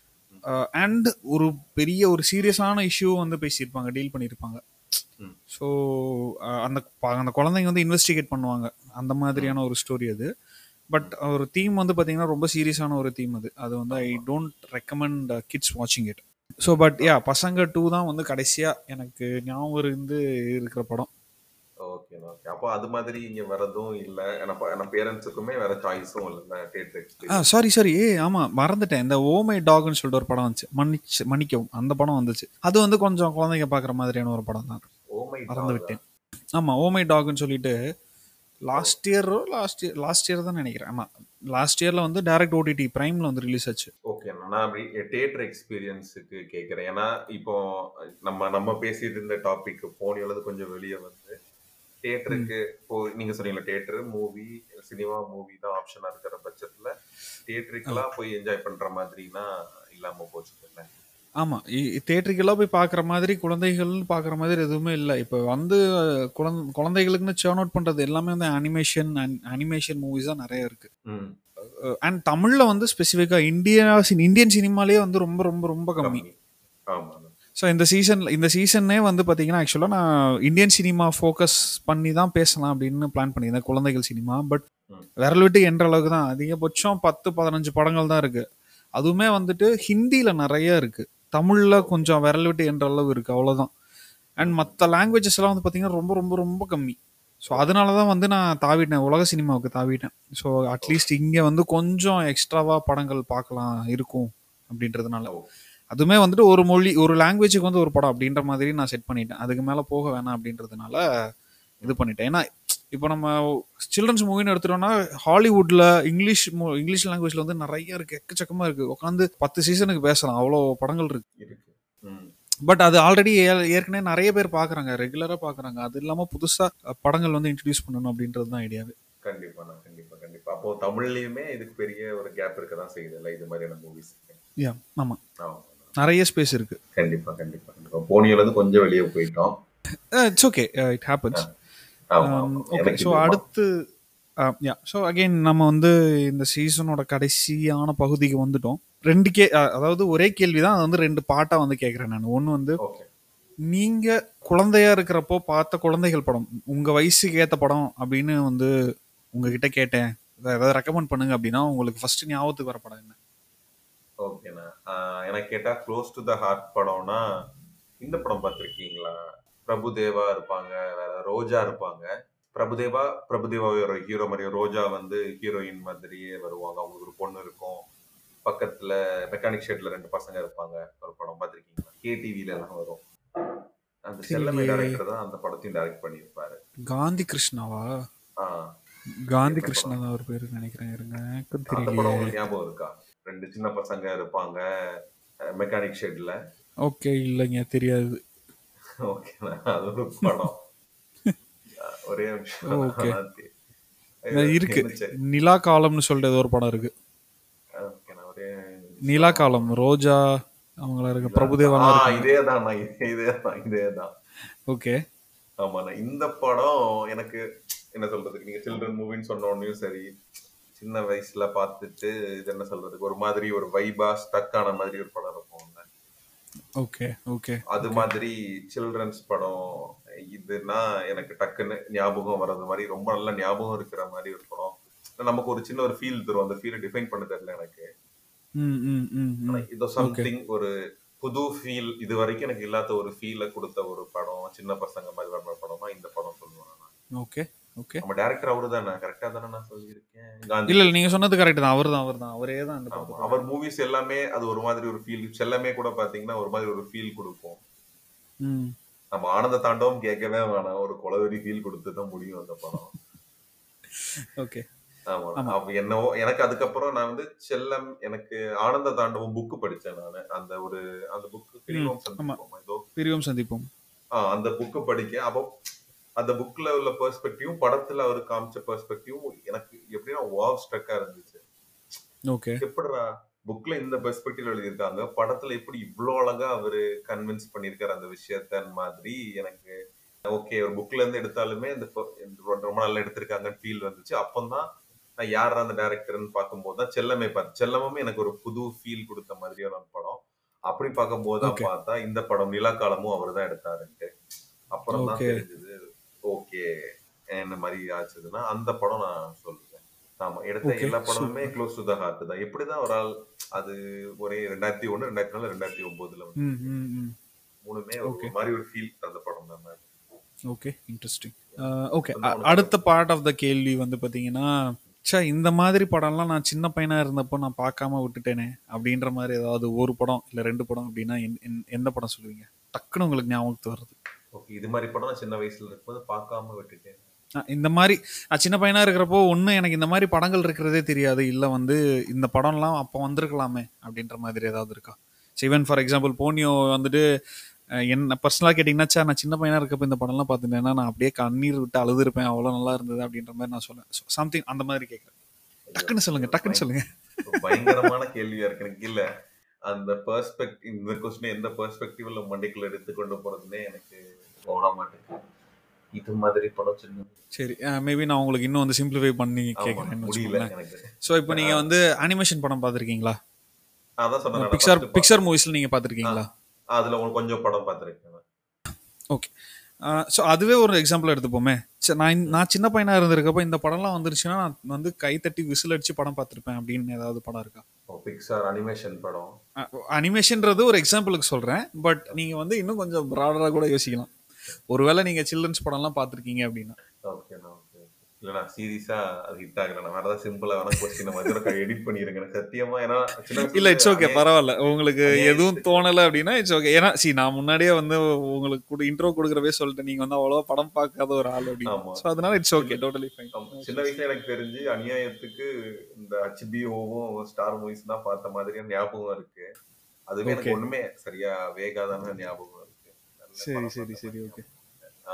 அண்ட் ஒரு பெரிய ஒரு சீரியஸான இஷ்யூ வந்து பேசியிருப்பாங்க டீல் பண்ணியிருப்பாங்க ம். ஸோ அந்த ப- அந்த குழந்தைங்க வந்து இன்வெஸ்டிகேட் பண்ணுவாங்க அந்த மாதிரியான ஒரு ஸ்டோரி அது பட் ஒரு தீம் வந்து பார்த்தீங்கன்னா ரொம்ப சீரியஸான ஒரு தீம் அது அது வந்து ஐ டோன்ட் ரெக்கமெண்ட் கிட்ஸ் வாட்சிங் இட் ஸோ பட் யா பசங்க டூ தான் வந்து கடைசியாக எனக்கு ஞாபகம் இருந்து இருக்கிற படம் ஓகே ஓகே அப்போ அது மாதிரி இங்க வரதும் இல்ல ஏன்னா ப- ஏன்னா பேரண்ட்ஸுக்குமே வேற சாய்ஸும் இல்ல ஆ தேட்டர் சாரி சாரி ஏ ஆமா மறந்துட்டேன் இந்த ஓமை டாக்னு சொல்லிட்டு ஒரு படம் வந்துச்சு மன்னிச்சு மன்னிக்கவும் அந்த படம் வந்துச்சு அது வந்து கொஞ்சம் குழந்தைங்க பார்க்குற மாதிரியான ஒரு படம் தான் ஓ மை மறந்து விட்டேன் ஆமா ஓமை டாக்னு சொல்லிட்டு லாஸ்ட் இயரோ லாஸ்ட் இயர் லாஸ்ட் இயர் தான் நினைக்கிறேன் ஆமா லாஸ்ட் இயர்ல வந்து டைரக்ட் ஓடிடி பிரைம்ல வந்து ரிலீஸ் ஆச்சு ஓகே நான் அப்படி தேட்டர் எக்ஸ்பீரியன்ஸுக்கு கேட்குறேன் ஏன்னா இப்போ நம்ம நம்ம பேசிட்டு இருந்த டாபிக் போனியோலது கொஞ்சம் வெளியே வந்து தேட்டருக்கு இப்போ நீங்க சொன்னீங்களா தேட்டர் மூவி சினிமா மூவி தான் ஆப்ஷனா இருக்கிற பட்சத்துல தேட்டருக்கெல்லாம் போய் என்ஜாய் பண்ற மாதிரினா இல்லாம போச்சு இல்ல ஆமா தேட்டருக்கெல்லாம் போய் பார்க்குற மாதிரி குழந்தைகள் பார்க்குற மாதிரி எதுவுமே இல்லை இப்போ வந்து குழந்தை குழந்தைகளுக்குன்னு சேர்ன் அவுட் பண்றது எல்லாமே வந்து அனிமேஷன் அனிமேஷன் மூவிஸ் தான் நிறைய இருக்கு ம் அண்ட் தமிழ்ல வந்து ஸ்பெசிஃபிக்காக இந்தியா இந்தியன் சினிமாலேயே வந்து ரொம்ப ரொம்ப ரொம்ப கம்மி கம்மி ஆமா ஸோ இந்த சீசன் இந்த சீசனே வந்து பார்த்தீங்கன்னா ஆக்சுவலாக நான் இந்தியன் சினிமா ஃபோக்கஸ் பண்ணி தான் பேசலாம் அப்படின்னு பிளான் பண்ணியிருந்தேன் குழந்தைகள் சினிமா பட் ம். விரல் விட்டு என்ற அளவுக்கு தான் அதிகபட்சம் பத்து பதினஞ்சு படங்கள் தான் இருக்கு அதுவுமே வந்துட்டு ஹிந்தியில் நிறைய இருக்கு தமிழில் கொஞ்சம் விரல் விட்டு என்ற அளவு இருக்கு அவ்வளோதான் அண்ட் மற்ற லாங்குவேஜஸ் எல்லாம் வந்து பார்த்தீங்கன்னா ரொம்ப ரொம்ப ரொம்ப கம்மி ஸோ அதனால தான் வந்து நான் தாவிட்டேன் உலக சினிமாவுக்கு தாவிட்டேன் ஸோ அட்லீஸ்ட் இங்கே வந்து கொஞ்சம் எக்ஸ்ட்ராவாக படங்கள் பார்க்கலாம் இருக்கும் அப்படின்றதுனால ஓ. அதுவுமே வந்துட்டு ஒரு மொழி ஒரு லாங்குவேஜுக்கு வந்து ஒரு படம் அப்படின்ற மாதிரி நான் செட் பண்ணிட்டேன் அதுக்கு மேலே போக வேணாம் அப்படின்றதுனால இது பண்ணிட்டேன் ஏன்னா இப்போ நம்ம சில்ட்ரன்ஸ் மூவின்னு எடுத்துட்டோம்னா ஹாலிவுட்ல இங்கிலீஷ் mo- இங்கிலீஷ் லாங்குவேஜ்ல வந்து நிறைய இருக்கு எக்கச்சக்கமா இருக்கு உட்காந்து பத்து சீசனுக்கு பேசலாம் அவ்வளோ படங்கள் இருக்கு இருக்கு ம் பட் அது ஆல்ரெடி ஏற்கனவே நிறைய பேர் பார்க்குறாங்க ரெகுலராக பார்க்குறாங்க அது இல்லாமல் புதுசாக படங்கள் வந்து இன்ட்ரடியூஸ் பண்ணணும் அப்படின்றது தான் ஐடியாவே கண்டிப்பாண்ணா கண்டிப்பா கண்டிப்பா அப்போ தமிழ்லயுமே இதுக்கு பெரிய ஒரு கேப் இருக்க தான் செய்யுதுல்ல இது மாதிரியான மூவிஸ் யா ஆமாம் நிறைய ஸ்பேஸ் இருக்கு கண்டிப்பா கண்டிப்பா கண்டிப்பா போனியோல இருந்து கொஞ்சம் வெளியே போயிட்டோம் இட்ஸ் ஓகே இட் ஹேப்பன்ஸ் ஆமா, ஆமா. ஓகே எனக்கு ஸோ இது அடுத்து யா ஸோ அகைன் நம்ம வந்து இந்த சீசனோட கடைசியான பகுதிக்கு வந்துட்டோம் ரெண்டு கே அஹ், அதாவது ஒரே கேள்வி தான் அது வந்து ரெண்டு பாட்டாக வந்து கேட்குறேன் நான் ஒன்று வந்து ஓகே நீங்க குழந்தையா இருக்கிறப்போ பார்த்த குழந்தைகள் படம் உங்க வயசுக்கு ஏத்த படம் அப்படின்னு வந்து உங்ககிட்ட கேட்டேன் இதை ஏதாவது ரெக்கமெண்ட் பண்ணுங்க அப்படின்னா உங்களுக்கு ஃபர்ஸ்ட் ஞாபகத்துக்கு வர படம் என்ன ஓகேண்ணா ஆஹ் எனக்கு கேட்டா க்ளோஸ் டு த ஹார்ட் படம்னா இந்த படம் பார்த்துருக்கீங்களா பிரபுதேவா இருப்பாங்க வேற ரோஜா இருப்பாங்க பிரபுதேவா பிரபுதேவா ஒரு ஹீரோ மாதிரி ரோஜா வந்து ஹீரோயின் மாதிரியே வருவாங்க அவங்களுக்கு ஒரு பொண்ணு இருக்கும் பக்கத்துல மெக்கானிக் ஷெட்ல ரெண்டு பசங்க இருப்பாங்க ஒரு படம் பார்த்துருக்கீங்களா கேடிவில எல்லாம் வரும் அந்த செல்லமை தெரியலையே. டைரக்டர் தான் அந்த படத்தையும் டைரக்ட் பண்ணியிருப்பாரு காந்தி கிருஷ்ணாவா ஆஹ் காந்தி என்ன கிருஷ்ணா தான் ஒரு பேரு நினைக்கிறேன் இருங்க எனக்கும் அந்த படம் தெரியலையே உங்களுக்கு ஞாபகம் இருக்கா ரெண்டு சின்ன பசங்க இருப்பாங்க மெக்கானிக் ஷெட்ல ஓகே இல்லைங்க தெரியாது ஓகேண்ணா அது ஒரு படம் ஒரே நிமிஷம் Okay. நான் தே- அஹ் இருக்கு என்ன சரி. நிலா காலம்னு சொல்லிட்டு ஏதோ ஒரு படம் இருக்கு ஓகேண்ணா, ஒரே நிமிஷம். நிலா காலம் ரோஜா அவங்களா இருக்கு பிரபுதேவாலாம் ஆ, இருக்கு இதேதாண்ணா, இதே- இதேதான் இதேதான் ஓகே ஆமாண்ணா இந்த படம் எனக்கு என்ன சொல்றதுக்கு நீங்க சில்ட்ரன் மூவின்னு சொன்ன உடனேயும் சரி சின்ன வயசுல பார்த்துட்டு இது என்ன சொல்றதுக்கு ஒரு மாதிரி ஒரு வைபா ஸ்டக் ஆன மாதிரி ஒரு படம் இருக்கும் ஓகே ஓகே அது மாதிரி சில்ட்ரன்ஸ் படம் இதுனா எனக்கு டக்குன்னு ஞாபகம் வர்றது மாதிரி ரொம்ப நல்ல ஞாபகம் இருக்கிற மாதிரி ஒரு படம் நமக்கு ஒரு சின்ன ஒரு ஃபீல் தரும் அந்த ஃபீலை டிஃபைன் பண்ண தெரியல எனக்கு ம் ம் ம் ஆனா ம் இதோ சம்திங் ஒரு புது ஃபீல் இது வரைக்கும் எனக்கு இல்லாத ஒரு ஃபீலை கொடுத்த ஒரு படம் சின்ன பசங்க மாதிரி வர படமா இந்த படம் சொல்லுவேன் நான். ஓகே ஓகே நம்ம டேரக்டர் அவரு தானே கரெக்டா தானே நான் சொல்லியிருக்கேன் காந்தி இல்ல இல்ல நீங்க சொன்னது கரெக்ட் தான் அவர் தான் அவர் தான் அவரே தான் இந்த ஆமா. படத்தை அவர் மூவிஸ் எல்லாமே அது ஒரு மாதிரி ஒரு ஃபீல் செல்லமே கூட பாத்தீங்கன்னா ஒரு மாதிரி ஒரு ஃபீல் கொடுக்கும் ம் நம்ம ஆனந்த தாண்டவம் கேட்கவே வேணாம் ஒரு கொலவெறி ஃபீல் கொடுத்து தான் முடியும் அந்த படம் ஓகே ஆமா அப்ப என்னவோ எனக்கு அதுக்கப்புறம் நான் வந்து செல்லம் எனக்கு ஆனந்த தாண்டவம் புக்கு படிச்சேன் நானு அந்த ஒரு அந்த புக்கு பிரிவும் சந்திப்போம் ஏதோ பிரிவும் சந்திப்போம் ஆ, அந்த புக்கு படிக்க அப்போ அந்த புக்ல உள்ள பெர்ஸ்பெக்டிவும் படத்துல அவர் காமிச்ச பெர்ஸ்பெக்டிவும் எனக்கு எப்படின்னா வாவ் ஸ்ட்ரக்கா இருந்துச்சு ஓகே எப்படிடா புக்ல இந்த பெர்ஸ்பெக்டிவ் எழுதியிருக்காங்க படத்துல எப்படி இவ்வளவு அழகா அவரு கன்வின்ஸ் பண்ணிருக்காரு அந்த விஷயத்த மாதிரி எனக்கு ஓகே ஒரு புக்ல இருந்து எடுத்தாலுமே இந்த ப- இந்த ரொம்ப நல்லா எடுத்திருக்காங்கன்னு ஃபீல் வந்துச்சு அப்பந்தான் நான் யார் அந்த டேரக்டர்னு பார்க்கும்போது தான் செல்லமே பார்த்து செல்லமுமே எனக்கு ஒரு புது ஃபீல் கொடுத்த மாதிரியான ஒரு படம் அப்படி பார்க்கும்போது தான் Okay. பார்த்தா இந்த படம் நிலாக்காலமும் அவர் தான் எடுத்தாருன்ட்டு அப்புறம் தான் Okay. தெரிஞ்சது ஓகே என்ன மாதிரி ஆச்சுதுன்னா அந்த படம் நான் சொல்லுவேன் ஆமா எடுத்த Okay, எல்லா படமுமே க்ளோஸ் டு த ஹார்ட் தான் எப்படிதான் ஒரு ஆள் அது ஒரே ரெண்டாயிரத்தி ஒண்ணு ரெண்டாயிரத்தி நாலு ரெண்டாயிரத்தி ஒன்பதுல வந்து ம் ம் ம் மூணுமே ஒரு Okay. மாதிரி ஒரு ஃபீல் அந்த படம் தான் ஓகே இன்ட்ரெஸ்டிங் ஓகே அடுத்த பார்ட் ஆஃப் த கேள்வி வந்து பார்த்தீங்கன்னா ச்சே இந்த மாதிரி படம்லாம் நான் சின்ன பையனா இருந்தப்போ நான் பார்க்காம விட்டுட்டேனே அப்படின்ற மாதிரி ஏதாவது ஒரு படம் இல்லை ரெண்டு படம் அப்படின்னா எந்த- எந்த- எந்த படம் சொல்லுவீங்க டக்குன்னு உங்களுக்கு ஞாபகத்து வருது ஓகே இது மாதிரி படம் நான் சின்ன வயசுல இருக்கும்போது பார்க்காம விட்டுட்டேன் நான் இந்த மாதிரி நான் சின்ன பையனா இருக்கிறப்போ ஒன்று எனக்கு இந்த மாதிரி படங்கள் இருக்கிறதே தெரியாது இல்லை வந்து இந்த படம்லாம் அப்போ வந்திருக்கலாமே அப்படின்ற மாதிரி ஏதாவது இருக்கா ஈவன் ஃபார் எக்ஸாம்பிள் போனியோ வந்துட்டு அஹ், என்ன பர்சனலாக கேட்டிங்கன்னா ச்சே, நான் சின்ன பையனா இருக்கப்போ இந்த படம்லாம் பார்த்துட்டேன்னா நான் அப்படியே கண்ணீர் விட்டு அழுதுருப்பேன் அவ்வளோ நல்லா இருந்தது அப்படின்ற மாதிரி நான் சொல்லேன் சம்திங் அந்த மாதிரி கேட்குறேன் டக்குன்னு சொல்லுங்க டக்குன்னு சொல்லுங்க ஒரு பயங்கரமான கேள்வியா இருக்கு எனக்கு இல்ல அந்த பெர்ஸ்பெக்ட் இந்த கொஸ்டின் எந்த பெர்ஸ்பெக்டிவ்ல மண்டைக்குள்ள எடுத்துக்கொண்டு போறதுன்னே எனக்கு ஓட மாட்டேங்குது இது மாதிரி படம் சின்ன சரி மேபி நான் உங்களுக்கு இன்னும் வந்து சிம்பிளிஃபை பண்ணி ஆமா, கேட்குறேன்னு முடியல வச்சுக்கோங்களேன் எனக்கு ஸோ இப்போ நீங்கள் வந்து அனிமேஷன் படம் பார்த்துருக்கீங்களா அதான் சொன்னேன் பிக்சர் பிக்சர் மூவிஸில் நீங்கள் பார்த்துருக்கீங்களா அதுல உங்களுக்கு கொஞ்சம் படம் பார்த்திருக்கேன் நான். ஓகே ஸோ அதுவே ஒரு எக்ஸாம்பிள் எடுத்துப்போமே சரி, நான் இந்த- நான் சின்ன பையனா இருந்திருக்கப்போ இந்த படம்லாம் வந்துருச்சுன்னா நான் வந்து கை தட்டி விசில் அடிச்சு படம் பார்த்துருப்பேன் அப்படின்னு ஏதாவது படம் இருக்கா பிக்சார் அனிமேஷன் படம் அனிமேஷன்றது ஒரு எக்ஸாம்பிளுக்கு சொல்கிறேன் பட் நீங்கள் வந்து இன்னும் கொஞ்சம் ப்ராடராக கூட யோசிக்கலாம் ஒருவேளை நீங்கள் சில்ட்ரன்ஸ் படம்லாம் பார்த்துருக்கீங்க அப்படின்னா ஓகேண்ணா ஓகே இல்லண்ணா சீரியஸா அது ஹிட் ஆகல நான் வேற ஏதாவது சிம்பிளா வேணா கொஸ்டின் மாதிரி எடிட் பண்ணிருங்க எனக்கு சத்தியமா ஏன்னா சின்ன வயசுல இல்ல இட்ஸ் ஓகே அநியாய- பரவாயில்ல உங்களுக்கு அநியாயத்துக்கு- எதுவும் தோணல அப்படின்னா இட்ஸ் ஓகே ஏன்னா சி நான் முன்னாடியே வந்து உங்களுக்கு கூட இன்ட்ரோ கொடுக்குறவே சொல்லிட்டேன் நீங்க வந்து அவ்வளவா படம் பார்க்காத ஒரு ஆள் ஆமா. அப்படின்னு ஸோ அதனால இட்ஸ் ஓகே டோட்டலி ஃபைன் ஆமா. சின்ன வயசுல எனக்கு தெரிஞ்சு அநியாயத்துக்கு இந்த ஹச்பிஓவும் ஸ்டார் மூவிஸ் தான் பார்த்த மாதிரியான ஞாபகம் இருக்கு அதுவே எனக்கு Okay. ஒண்ணுமே சரியா வேகாதான ஞாபகம் இருக்கு நல்ல சரி படம் சரி பார்த்த சரி மாதிரி ஓகே ஆ.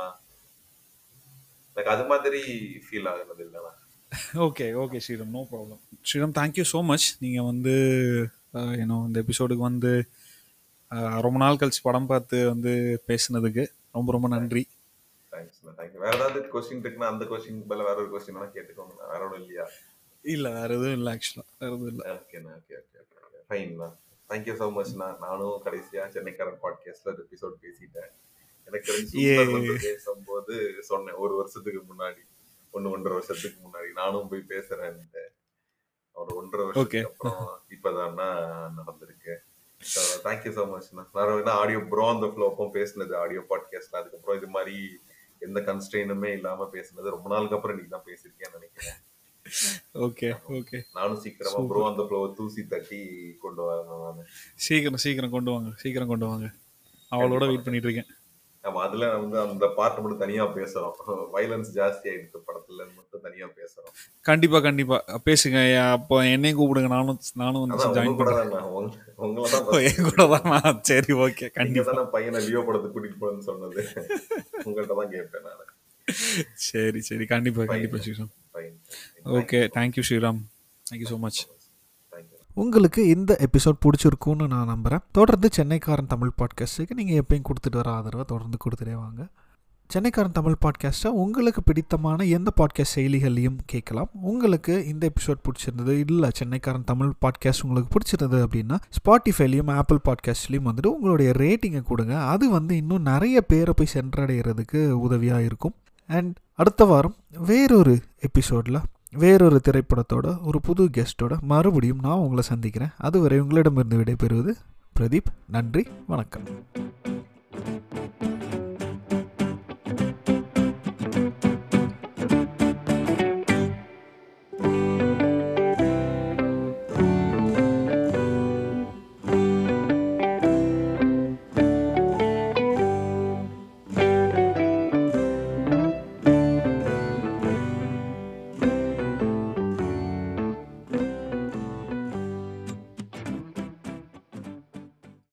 எனக்கு அது மாதிரி ஃபீல் ஆகுனது இல்லைண்ணா okay okay Sriram no problem Sriram thank you so much நீங்கள் வந்து ஏன்னோ இந்த எபிசோடுக்கு வந்து அஹ், ரொம்ப நாள் கழிச்சு படம் பார்த்து வந்து பேசுனதுக்கு ரொம்ப ரொம்ப நன்றி தேங்க்ஸ்ண்ணா தேங்க்யூ வேற ஏதாவது கொஸ்டின் இருக்குன்னா அந்த கொஸ்டின் பதில் வேற ஒரு கொஸ்டின் வேணா கேட்டுக்கோங்க வேற ஒன்றும் இல்லையா இல்லை வேறு எதுவும் இல்லை ஆக்சுவலாக வேறு எதுவும் இல்லை ஓகேண்ணா ஓகே ஓகே ஓகே ஃபைன்ண்ணா தேங்க்யூ ஸோ மச்ண்ணா நானும் கடைசியா சென்னைக்காரன் பாட்காஸ்ட்ல ஒரு எபிசோட் பேசிட்டேன் எனக்கு தெரிஞ்சு Yeah. சூப்பர் வந்து பேசும்போது சொன்னேன் ஒரு வருஷத்துக்கு முன்னாடி ஒன்னு ஒன்றரை வருஷத்துக்கு முன்னாடி நானும் போய் பேசுறேன்ட்டு ஒரு ஒன்றரை Okay. வருஷத்துக்கு அப்புறம் இப்பதான் நடந்திருக்கு தேங்க்யூ ஸோ மச்ண்ணா நான் வேணா ஆடியோ ப்ரோ அந்த ஃப்ளோ அப்போ பேசினது ஆடியோ பாட்காஸ்ட்ல அதுக்கப்புறம் இது மாதிரி எந்த கன்ஸ்ட்ரெயினுமே இல்லாம பேசினது ரொம்ப நாளுக்கு அப்புறம் நீங்க தான் பேசியிருக்கேன்னு நினைக்கிறேன் ஓகே ஓகே நானும் சீக்கிரமா Super. ப்ரோ அந்த ஃப்ளோவை தூசி தட்டி கொண்டு வரணும் நானு சீக்கிரம் சீக்கிரம் கொண்டு வாங்க சீக்கிரம் கொண்டு வாங்க அவளோட வெயிட் பண்ணிட்டு இருக்கேன் ஆமா அதுல வந்து அந்த பார்ட் மட்டும் தனியா பேசுறோம் வைலன்ஸ் ஜாஸ்தி ஆயிடுச்சு படத்துல மட்டும் தனியா பேசுறோம் கண்டிப்பா கண்டிப்பா பேசுங்க அப்போ என்னையும் கூப்பிடுங்க நானும் நானும் வந்து அதான் உங்க ஜாயின் கூட பண்றேன் தான் நான் உங்க- உங்களை தான் ஓ, first என் கூட தான் நான் சரி ஓகே நீங்க கண்டிப்பா தானே பையனை லியோ படத்துக்கு கூட்டிட்டு போறேன்னு சொன்னது உங்கள்ட்ட தான் கேட்பேன் நான் சரி சரி கண்டிப்பா கண்டிப்பா Sriram fine okay thank you Sriram thank you so much thank you உங்களுக்கு இந்த எபிசோட் பிடிச்சிருக்கும்னு நான் நம்புகிறேன் தொடர்ந்து சென்னைக்காரன் தமிழ் பாட்காஸ்ட்டுக்கு நீங்கள் எப்பயும் கொடுத்துட்டு வர ஆதரவை தொடர்ந்து கொடுத்துட்டே வாங்க சென்னைக்காரன் தமிழ் பாட்காஸ்ட்டை உங்களுக்கு பிடித்தமான எந்த பாட்காஸ்ட் செயலிகள்லையும் கேட்கலாம் உங்களுக்கு இந்த எபிசோட் பிடிச்சிருந்தது இல்லை சென்னைக்காரன் தமிழ் பாட்காஸ்ட் உங்களுக்கு பிடிச்சிருந்தது அப்படின்னா ஸ்பாட்டிஃபைலையும் ஆப்பிள் பாட்காஸ்ட்லேயும் வந்துட்டு உங்களுடைய ரேட்டிங்கை கொடுங்க அது வந்து இன்னும் நிறைய பேரை போய் சென்றடைகிறதுக்கு உதவியாக இருக்கும் அண்ட் அடுத்த வாரம் வேறொரு எபிசோடில் வேறொரு திரைப்படத்தோட ஒரு புது கெஸ்ட்டோட மறுபடியும் நான் உங்களை சந்திக்கிறேன் அதுவரை உங்களிடமிருந்து விடைபெறுவது பிரதீப் நன்றி வணக்கம்